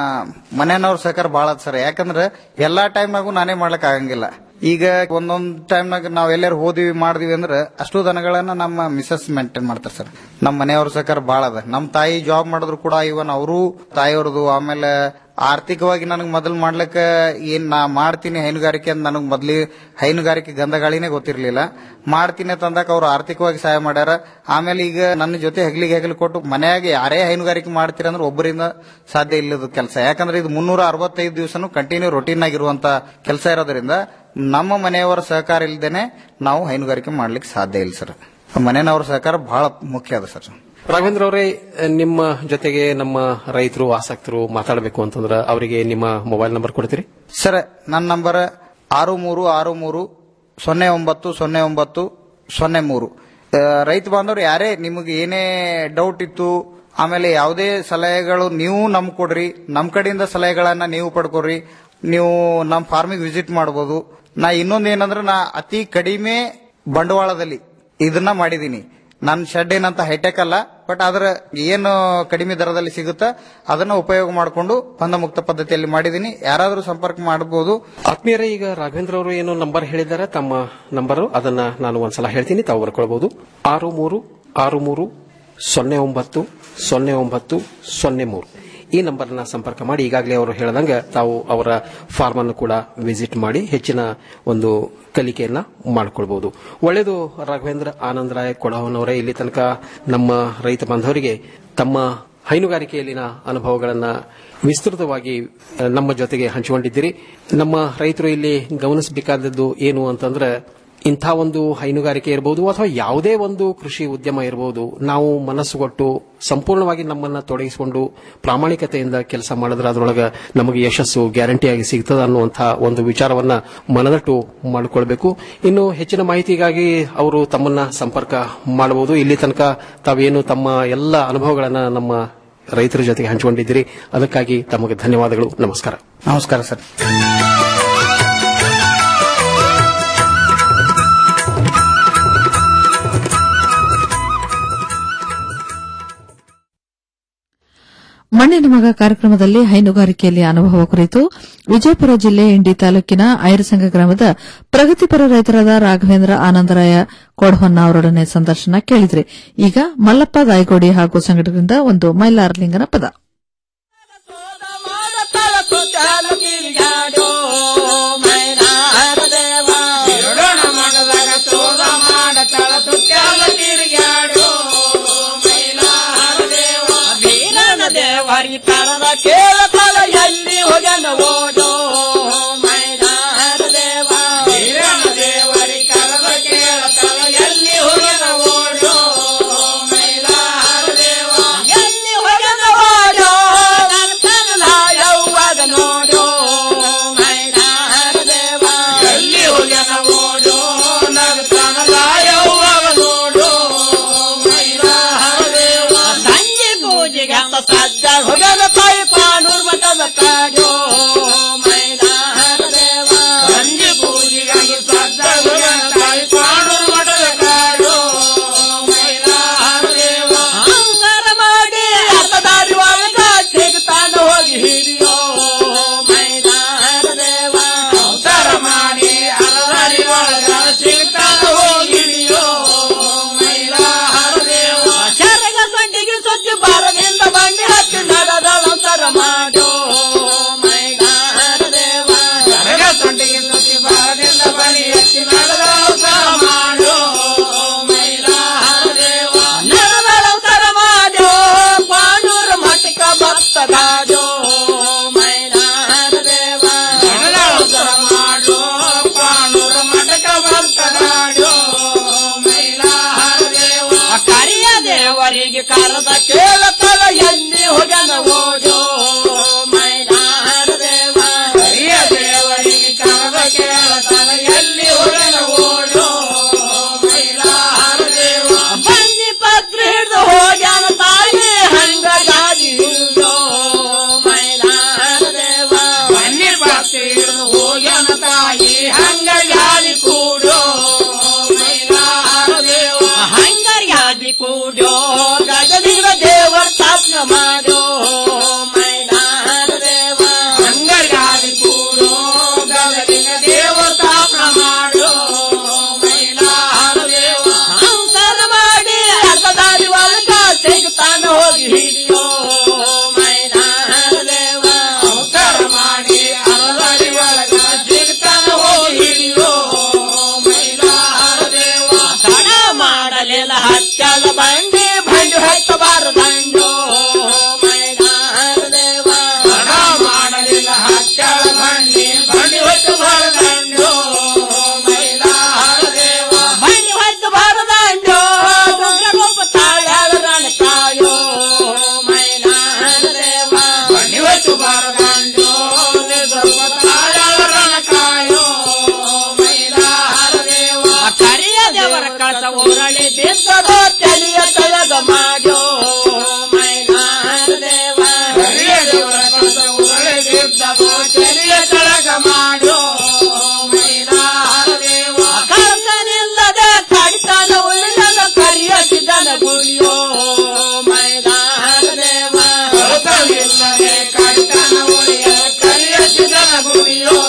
ಮನೆಯವ್ರ ಸಹಕಾರ ಬಹಳ ಅದ ಸರ್ ಯಾಕಂದ್ರೆ ಎಲ್ಲಾ ಟೈಮ್ನಾಗೂ ನಾನೇ ಮಾಡ್ಲಿಕ್ ಆಗಂಗಿಲ್ಲ ಈಗ ಒಂದೊಂದ್ ಟೈಮ್ನಾಗ ನಾವ್ ಎಲ್ಲಾರು ಹೋದಿವಿ ಮಾಡಿದ್ವಿ ಅಂದ್ರೆ ಅಷ್ಟು ದನಗಳನ್ನ ನಮ್ಮ ಮಿಸಸ್ ಮೇಂಟೈನ್ ಮಾಡ್ತಾರೆ ಸರ್ ನಮ್ಮ ಮನೆಯವ್ರ ಸಹಕಾರ ಬಹಳ ಅದ ನಮ್ಮ ತಾಯಿ ಜಾಬ್ ಮಾಡಿದ್ರು ಕೂಡ ಇವನ್ ಅವರು ತಾಯಿಯವ್ರದ್ದು ಆಮೇಲೆ ಆರ್ಥಿಕವಾಗಿ ನನಗೆ ಮೊದಲು ಮಾಡ್ಲಿಕ್ಕೆ ಏನ್ ನಾ ಮಾಡ್ತೀನಿ ಹೈನುಗಾರಿಕೆ ಅಂತ ನನಗೆ ಮೊದ್ಲಿ ಹೈನುಗಾರಿಕೆ ಗಂಧಗಾಳಿನೇ ಗೊತ್ತಿರ್ಲಿಲ್ಲ ಮಾಡ್ತೀನಿ ಅಂತ ಅಂದಾಗ ಅವ್ರು ಆರ್ಥಿಕವಾಗಿ ಸಹಾಯ ಮಾಡ್ಯಾರ ಆಮೇಲೆ ಈಗ ನನ್ನ ಜೊತೆ ಹೆಗ್ಲಿಗೆ ಹೆಗಲಿ ಕೊಟ್ಟು ಮನ್ಯಾಗ ಯಾರೇ ಹೈನುಗಾರಿಕೆ ಮಾಡ್ತೀರ ಅಂದ್ರೆ ಒಬ್ಬರಿಂದ ಸಾಧ್ಯ ಇಲ್ಲದ ಕೆಲಸ ಯಾಕಂದ್ರೆ ಇದು ಮುನ್ನೂರ ಅರವತ್ತೈದು ದಿವಸನು ಕಂಟಿನ್ಯೂ ರೊಟೀನ್ ಆಗಿರುವಂತ ಕೆಲಸ ಇರೋದ್ರಿಂದ ನಮ್ಮ ಮನೆಯವರ ಸಹಕಾರ ಇಲ್ದೇನೆ ನಾವು ಹೈನುಗಾರಿಕೆ ಮಾಡ್ಲಿಕ್ಕೆ ಸಾಧ್ಯ ಇಲ್ಲ ಸರ್ ಮನೆಯವ್ರ ಸಹಕಾರ ಬಹಳ ಮುಖ್ಯ ಅದ ಸರ್ ರಾಘವೇಂದ್ರ ಅವರೇ ನಿಮ್ಮ ಜೊತೆಗೆ ನಮ್ಮ ರೈತರು ಆಸಕ್ತರು ಮಾತಾಡಬೇಕು ಅಂತಂದ್ರೆ ಅವರಿಗೆ ನಿಮ್ಮ ಮೊಬೈಲ್ ನಂಬರ್ ಕೊಡ್ತೀರಿ ಸರ್ ನನ್ನ ನಂಬರ್ ಆರು ಮೂರು ಆರು ಮೂರು ಸೊನ್ನೆ ಒಂಬತ್ತು ಸೊನ್ನೆ ಒಂಬತ್ತು ಸೊನ್ನೆ ಮೂರು ಆ, ರೈತ ಬಾಂಧವರು ಯಾರೇ ನಿಮಗೆ ಏನೇ ಡೌಟ್ ಇತ್ತು ಆಮೇಲೆ ಯಾವುದೇ ಸಲಹೆಗಳು ನೀವು ನಮ್ ಕೊಡ್ರಿ ನಮ್ಮ ಕಡೆಯಿಂದ ಸಲಹೆಗಳನ್ನ ನೀವು ಪಡ್ಕೊಡ್ರಿ ನೀವು ನಮ್ಮ ಫಾರ್ಮಿಗೆ ವಿಸಿಟ್ ಮಾಡ್ಬೋದು ನಾ ಇನ್ನೊಂದು ಏನಂದ್ರೆ ನಾ ಅತಿ ಕಡಿಮೆ ಬಂಡವಾಳದಲ್ಲಿ ಇದನ್ನ ಮಾಡಿದೀನಿ ನನ್ನ ಶೆಡ್ ಏನಂತ ಹೈಟೆಕ್ ಅಲ್ಲ ಬಟ್ ಅದರ ಏನು ಕಡಿಮೆ ದರದಲ್ಲಿ ಸಿಗುತ್ತಾ ಅದನ್ನ ಉಪಯೋಗ ಮಾಡಿಕೊಂಡು ಬಂಧ ಮುಕ್ತ ಪದ್ಧತಿಯಲ್ಲಿ ಮಾಡಿದೀನಿ ಯಾರಾದರೂ ಸಂಪರ್ಕ ಮಾಡಬಹುದು ಆತ್ಮೀಯರೇ ಈಗ ರಾಘವೇಂದ್ರ ಅವರು ಏನು ನಂಬರ್ ಹೇಳಿದ್ದಾರೆ ತಮ್ಮ ನಂಬರ್ ಅದನ್ನ ನಾನು ಒಂದ್ಸಲ ಹೇಳ್ತೀನಿ ತಾವು ಬರ್ಕೊಳ್ಬಹುದು ಆರು ಮೂರು ಆರು ಮೂರು ಸೊನ್ನೆ ಒಂಬತ್ತು ಸೊನ್ನೆ ಒಂಬತ್ತು ಸೊನ್ನೆ ಮೂರು ಈ ನಂಬರ್ನ ಸಂಪರ್ಕ ಮಾಡಿ ಈಗಾಗಲೇ ಅವರು ಹೇಳ್ದಂಗೆ ತಾವು ಅವರ ಫಾರ್ಮ್ ಅನ್ನು ಕೂಡ ವಿಸಿಟ್ ಮಾಡಿ ಹೆಚ್ಚಿನ ಒಂದು ಕಲಿಕೆಯನ್ನ ಮಾಡಿಕೊಳ್ಬಹುದು ಒಳ್ಳೆಯದು ರಾಘವೇಂದ್ರ ಆನಂದರಾಯ ಕೊಡವನವರೇ ಇಲ್ಲಿ ತನಕ ನಮ್ಮ ರೈತ ಬಾಂಧವರಿಗೆ ತಮ್ಮ ಹೈನುಗಾರಿಕೆಯಲ್ಲಿನ ಅನುಭವಗಳನ್ನ ವಿಸ್ತೃತವಾಗಿ ಆ, ನಮ್ಮ ಜೊತೆಗೆ ಹಂಚಿಕೊಂಡಿದ್ದೀರಿ ನಮ್ಮ ರೈತರು ಇಲ್ಲಿ ಗಮನಿಸಬೇಕಾದದ್ದು ಏನು ಅಂತಂದ್ರೆ ಇಂಥ ಒಂದು ಹೈನುಗಾರಿಕೆ ಇರಬಹುದು ಅಥವಾ ಯಾವುದೇ ಒಂದು ಕೃಷಿ ಉದ್ಯಮ ಇರಬಹುದು ನಾವು ಮನಸ್ಸುಗೊಟ್ಟು ಸಂಪೂರ್ಣವಾಗಿ ನಮ್ಮನ್ನ ತೊಡಗಿಸಿಕೊಂಡು ಪ್ರಾಮಾಣಿಕತೆಯಿಂದ ಕೆಲಸ ಮಾಡಿದ್ರೆ ಅದರೊಳಗೆ ನಮಗೆ ಯಶಸ್ಸು ಗ್ಯಾರಂಟಿಯಾಗಿ ಸಿಗ್ತದ ಅನ್ನುವಂತಹ ಒಂದು ವಿಚಾರವನ್ನ ಮನದಟ್ಟು ಮಾಡಿಕೊಳ್ಬೇಕು ಇನ್ನು ಹೆಚ್ಚಿನ ಮಾಹಿತಿಗಾಗಿ ಅವರು ತಮ್ಮನ್ನ ಸಂಪರ್ಕ ಮಾಡಬಹುದು ಇಲ್ಲಿ ತನಕ ತಾವೇನು ತಮ್ಮ ಎಲ್ಲ ಅನುಭವಗಳನ್ನ ನಮ್ಮ ರೈತರ ಜೊತೆಗೆ ಹಂಚಿಕೊಂಡಿದ್ದೀರಿ ಅದಕ್ಕಾಗಿ ತಮಗೆ ಧನ್ಯವಾದಗಳು ನಮಸ್ಕಾರ ನಮಸ್ಕಾರ ಸರ್ ಮಣ್ಣಿನ ಮಗ ಕಾರ್ಯಕ್ರಮದಲ್ಲಿ ಹೈನುಗಾರಿಕೆಯಲ್ಲಿ ಅನುಭವ ಕುರಿತು ವಿಜಯಪುರ ಜಿಲ್ಲೆ ಇಂಡಿ ತಾಲೂಕಿನ ಐರಸಂಗ ಗ್ರಾಮದ ಪ್ರಗತಿಪರ ರೈತರಾದ ರಾಘವೇಂದ್ರ ಆನಂದರಾಯ ಕೊಡಹೊನ್ನ ಅವರೊಡನೆ ಸಂದರ್ಶನ ಕೇಳಿದ್ರಿ ಈಗ ಮಲ್ಲಪ್ಪ ದಾಯಗೋಡಿ ಹಾಗೂ ಸಂಘಟಕರಿಂದ ಒಂದು ಮೈಲಾರಲಿಂಗನ ಪದ ದೇವರಿ ತರದ ಕೇಳ ತಲ ಎಲ್ಲಿ ಹೋಗನ ಓಡೋ ಮೈದಾನ ದೇವ ವೀರನ ದೇವರಿ ಕರದ ಕೇಳ ತಲ ಎಲ್ಲಿ ಹೋಗನ ಓಡೋ ಮೈಲಾರ ದೇವ ಎಲ್ಲಿ ಹೋಗನ ಓಡೋ ದೇವರಿಗೆ ಕರೆದ ಕೇಳತಲ ಎಲ್ಲಿ ಹೋಗನ ಓಡೋ ಮೈಲಾರ ದೇವ ಹರಿಯ ದೇವರಿಗೆ ಕರೆದ ಕೇಳತಲ ಎಲ್ಲಿ ಹೋಗನ ಓಡೋ ಮೈಲಾರ ದೇವ ಬನ್ನಿ ಪತ್ರ ಹಿಡಿದು ಹೋಗ್ಯಾನ ತಾಯಿ ಹಂಗ ಗಾಡಿ ಹಿಡಿದೋ ಮೈಲಾರ ದೇವ ಬನ್ನಿ ಪತ್ರ ಹಿಡಿದು ಹೋಗ್ಯಾನ ತಾಯಿ ಹಂಗ ಗಾಡಿ ಕೂಡೋ ಮೈಲಾರ ದೇವ ಹಂಗರ್ಯಾದಿ ಕೂಡೋ ಗಜಲಿಂಗ ದೇವರ ಸ್ಥಾಪನ ಮಾಡೋ ಮೈಲಾರ ದೇವ ಹಂಗರ್ಯಾದಿ ಕೂಡೋ ಗಜಲಿಂಗ ದೇವರ ಸ್ಥಾಪನ ಮಾಡೋ ಮೈಲಾರ ದೇವ ಹಂಸನ ಮಾಡಿ ಅರ್ಥದಾರಿ ಒಳಗ ತೆಗುತ್ತಾನ ಹೋಗಿ ಹಿಡಿಯೋ ಮೈಲಾರ ದೇವ ಹಂಸನ ಮಾಡಿ ಅರ್ಥದಾರಿ ಒಳಗ ತೆಗುತ್ತಾನ ಹೋಗಿ ಹಿಡಿಯೋ ಮೈಲಾರ ದೇವ ತಡ ಮಾಡಲಿಲ್ಲ ಹಚ್ಚದ ಬಂಡಿ ಬಂಡಿ ಹಚ್ಚಬಾರದಂಡೋ ಮೈಲಾರ ದೇವ ತಡ ಮಾಡಲಿಲ್ಲ ಹಚ್ಚದ ಬಂಡಿ ಬಂಡಿ ಹಚ್ಚಬಾರದಂಡೋ ಮೈಲಾರ ದೇವ ಬಂಡಿ ಹಚ್ಚಬಾರದಂಡೋ ದುರ್ಗಗೊಬ್ಬ ತಾಳ್ಯಾಳರಣ ಕಾಯೋ ಮೈಲಾರ ದೇವ ಬಂಡಿ ಹಚ್ಚಬಾರದಂಡೋ ದುರ್ಗಗೊಬ್ಬ ತಾಳ್ಯಾಳರಣ ಕಾಯೋ ಮೈಲಾರ ದೇವ ಕರಿಯ ದೇವರ ಕಳಸ ಊರಳಿ ಬಿದ್ದದೋ ತಲೆಯ ತಳದ ಮಾಡೋ ಮೈಲಾರ ದೇವ ಕರಿಯ ದೇವರ ಕಳಸ ಊರಳಿ ಬಿದ್ದದೋ ತಲೆಯ ತಳಗ ಮಾಡೋ ಮೈಲಾರ ದೇವ ಕಳಸನಿಲ್ಲದೆ ಕಡಿತನ ಉಳಿದ ಕರಿಯ ಸಿದ್ದನ ಗುಳಿಯೋ ಮೈಲಾರ ದೇವ ಕಳಸನಿಲ್ಲದೆ ಕಡಿತನ ಉಳಿಯ ಕರಿಯ ಸಿದ್ದನ ಗುಳಿಯೋ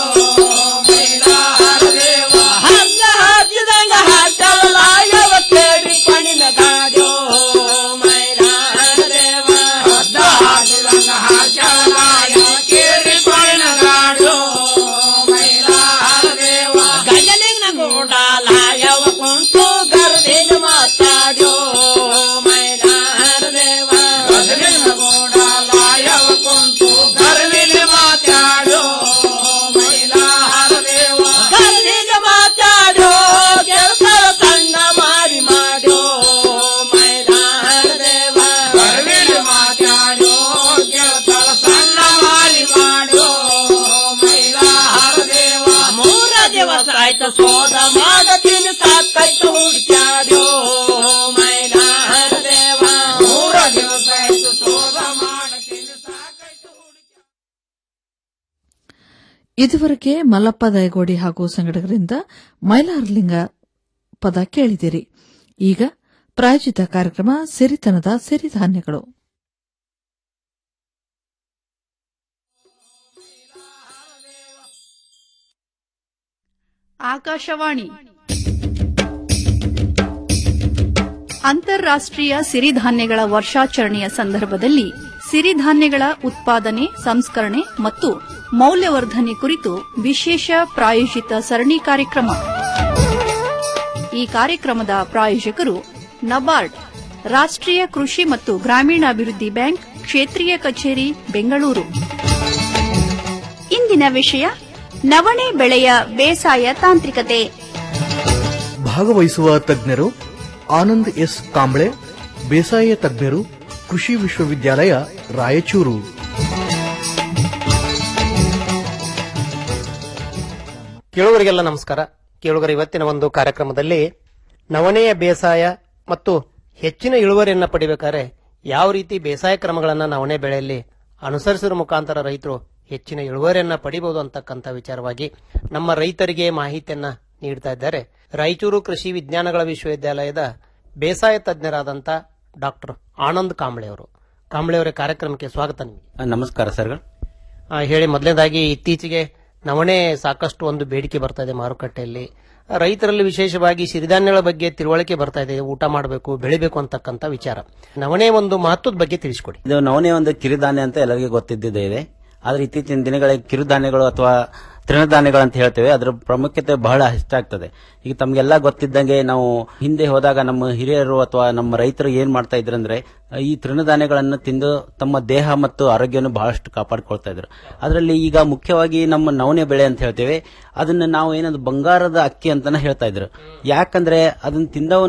ಮೈಲಾರ ದೇವ ಹಲ್ಲ ಹಾಕಿದಂಗ ಹಾಕಲ್ಲ ಯಾವ ಕೇಳಿ ಪಣಿನ ದಾಡೋ ಮೈಲಾರ ದೇವ ಹದ್ದ ಹಾಕಿದಂಗ ಹಾಕಲ್ಲ ಯಾವ ಕೇಳಿ ಪಣಿನ ದಾಡೋ ಮೈಲಾರ ದೇವ ಗಜಲಿಂಗ ಗೂಡಾಲ ಯಾವ ಕುಂತು ಗರ್ದೇಗ ಮಾತಾಡೋ ಮೈಲಾರ ದೇವ ಗಜಲಿಂಗ ಗೂಡಾಲ ಯಾವ ಕುಂತು ಗರ್ದೇಗ ಮಾತಾಡೋ ಮೈಲಾರ ದೇವ ಗರ್ದೇಗ ಮಾತಾಡೋ ಗೆಳತರ ತಂಡ ಮಾಡಿ ಮಾಡೋ ಮೈಲಾರ ದೇವ ಗರ್ದೇಗ ಮಾತಾಡೋ ಗೆಳತರ ಸಣ್ಣ ಮಾಡಿ ಮಾಡೋ ಮೈಲಾರ ದೇವ ಮೂರ ದಿವಸ ಆಯ್ತು ಸೋದ ಮಾಡತೀನಿ ಸಾಕಾಯ್ತು ಹುಡುಕ್ಯಾಡೋ ಮೈಲಾರ ದೇವ ಮೂರ ದಿವಸ ಆಯ್ತು ಸೋದ ಮಾಡತೀನಿ ಸಾಕಾಯ್ತು ಹುಡುಕ್ಯಾಡೋ ಇದುವರೆಗೆ ಮಲ್ಲಪ್ಪ ದಯಗೋಡಿ ಹಾಗೂ ಸಂಘಟಕರಿಂದ ಮೈಲಾರಲಿಂಗ ಪದ ಕೇಳಿದಿರಿ ಈಗ ಪ್ರಾಯೋಜಿತ ಕಾರ್ಯಕ್ರಮ ಸಿರಿತನದ ಸಿರಿಧಾನ್ಯಗಳು ಆಕಾಶವಾಣಿ ಅಂತಾರಾಷ್ಟ್ರೀಯ ಸಿರಿಧಾನ್ಯಗಳ ವರ್ಷಾಚರಣೆಯ ಸಂದರ್ಭದಲ್ಲಿ ಸಿರಿಧಾನ್ಯಗಳ ಉತ್ಪಾದನೆ ಸಂಸ್ಕರಣೆ ಮತ್ತು ಮೌಲ್ಯವರ್ಧನೆ ಕುರಿತು ವಿಶೇಷ ಪ್ರಾಯೋಜಿತ ಸರಣಿ ಕಾರ್ಯಕ್ರಮ ಈ ಕಾರ್ಯಕ್ರಮದ ಪ್ರಾಯೋಜಕರು ನಬಾರ್ಡ್ ರಾಷ್ಟ್ರೀಯ ಕೃಷಿ ಮತ್ತು ಗ್ರಾಮೀಣಾಭಿವೃದ್ಧಿ ಬ್ಯಾಂಕ್ ಕ್ಷೇತ್ರೀಯ ಕಚೇರಿ ಬೆಂಗಳೂರು ಇಂದಿನ ವಿಷಯ ನವಣೆ ಬೆಳೆಯ ಬೇಸಾಯ ತಾಂತ್ರಿಕತೆ ಭಾಗವಹಿಸುವ ತಜ್ಞರು ಆನಂದ್ ಎಸ್ ಕಾಂಬ್ಳೆ ಬೇಸಾಯ ತಜ್ಞರು ಕೃಷಿ ವಿಶ್ವವಿದ್ಯಾಲಯ ರಾಯಚೂರು ಕೇಳುಗರಿಗೆಲ್ಲ ನಮಸ್ಕಾರ ಕೇಳುಗರ ಇವತ್ತಿನ ಒಂದು ಕಾರ್ಯಕ್ರಮದಲ್ಲಿ ನವಣೆಯ ಬೇಸಾಯ ಮತ್ತು ಹೆಚ್ಚಿನ ಇಳುವರಿಯನ್ನ ಪಡಿಬೇಕಾದ್ರೆ ಯಾವ ರೀತಿ ಬೇಸಾಯ ಕ್ರಮಗಳನ್ನ ನವಣೆ ಬೆಳೆಯಲ್ಲಿ ಅನುಸರಿಸುವ ಮುಖಾಂತರ ರೈತರು ಹೆಚ್ಚಿನ ಇಳುವರಿಯನ್ನ ಪಡಿಬಹುದು ಅಂತಕ್ಕಂಥ ವಿಚಾರವಾಗಿ ನಮ್ಮ ರೈತರಿಗೆ ಮಾಹಿತಿಯನ್ನ ನೀಡ್ತಾ ಇದ್ದಾರೆ ರಾಯಚೂರು ಕೃಷಿ ವಿಜ್ಞಾನಗಳ ವಿಶ್ವವಿದ್ಯಾಲಯದ ಬೇಸಾಯ ತಜ್ಞರಾದಂಥ ಡಾಕ್ಟರ್ ಆನಂದ್ ಕಾಂಬ್ಳೆ ಅವರು ಕಾಂಬ್ಳೆ ಅವರ ಕಾರ್ಯಕ್ರಮಕ್ಕೆ ಸ್ವಾಗತ ನಿಮಗೆ ನಮಸ್ಕಾರ ಸರ್ಗಳು ಆ, ಹೇಳಿ ಮೊದಲನೇದಾಗಿ ಇತ್ತೀಚೆಗೆ ನವಣೆ ಸಾಕಷ್ಟು ಒಂದು ಬೇಡಿಕೆ ಬರ್ತಾ ಇದೆ ಮಾರುಕಟ್ಟೆಯಲ್ಲಿ ರೈತರಲ್ಲಿ ವಿಶೇಷವಾಗಿ ಸಿರಿಧಾನ್ಯಗಳ ಬಗ್ಗೆ ತಿಳುವಳಿಕೆ ಬರ್ತಾ ಇದೆ ಊಟ ಮಾಡಬೇಕು ಬೆಳಿಬೇಕು ಅಂತಕ್ಕಂಥ ವಿಚಾರ ನವಣೆ ಒಂದು ಮಹತ್ವದ ಬಗ್ಗೆ ತಿಳಿಸ್ಕೊಡಿ ಇದು ನವಣೆ ಒಂದು ಕಿರುಧಾನ್ಯ ಅಂತ ಎಲ್ಲರಿಗೂ ಗೊತ್ತಿದ್ದಿದೆ ಇದೆ ಆದ್ರೆ ಇತ್ತೀಚಿನ ದಿನಗಳಲ್ಲಿ ಕಿರುಧಾನ್ಯಗಳು ಅಥವಾ ತೃಣಧಾನ್ಯಗಳು ಅಂತ ಹೇಳ್ತೇವೆ ಅದರ ಪ್ರಾಮುಖ್ಯತೆ ಬಹಳ ಹೆಚ್ಚಾಗ್ತದೆ ಈಗ ತಮಗೆಲ್ಲ ಗೊತ್ತಿದ್ದಂಗೆ ನಾವು ಹಿಂದೆ ಹೋದಾಗ ನಮ್ಮ ಹಿರಿಯರು ಅಥವಾ ನಮ್ಮ ರೈತರು ಏನ್ ಮಾಡ್ತಾ ಇದ್ರಂದ್ರೆ ಈ ತೃಣಧಾನ್ಯಗಳನ್ನು ತಿಂದು ತಮ್ಮ ದೇಹ ಮತ್ತು ಆರೋಗ್ಯವನ್ನು ಬಹಳಷ್ಟು ಕಾಪಾಡ್ಕೊಳ್ತಾ ಇದ್ರು ಅದರಲ್ಲಿ ಈಗ ಮುಖ್ಯವಾಗಿ ನಮ್ಮ ನವಣೆ ಬೆಳೆ ಅಂತ ಹೇಳ್ತೇವೆ ಅದನ್ನ ನಾವು ಏನದು ಬಂಗಾರದ ಅಕ್ಕಿ ಅಂತಾನೆ ಹೇಳ್ತಾ ಇದ್ರು ಯಾಕಂದ್ರೆ ಅದನ್ನ ತಿಂದವನು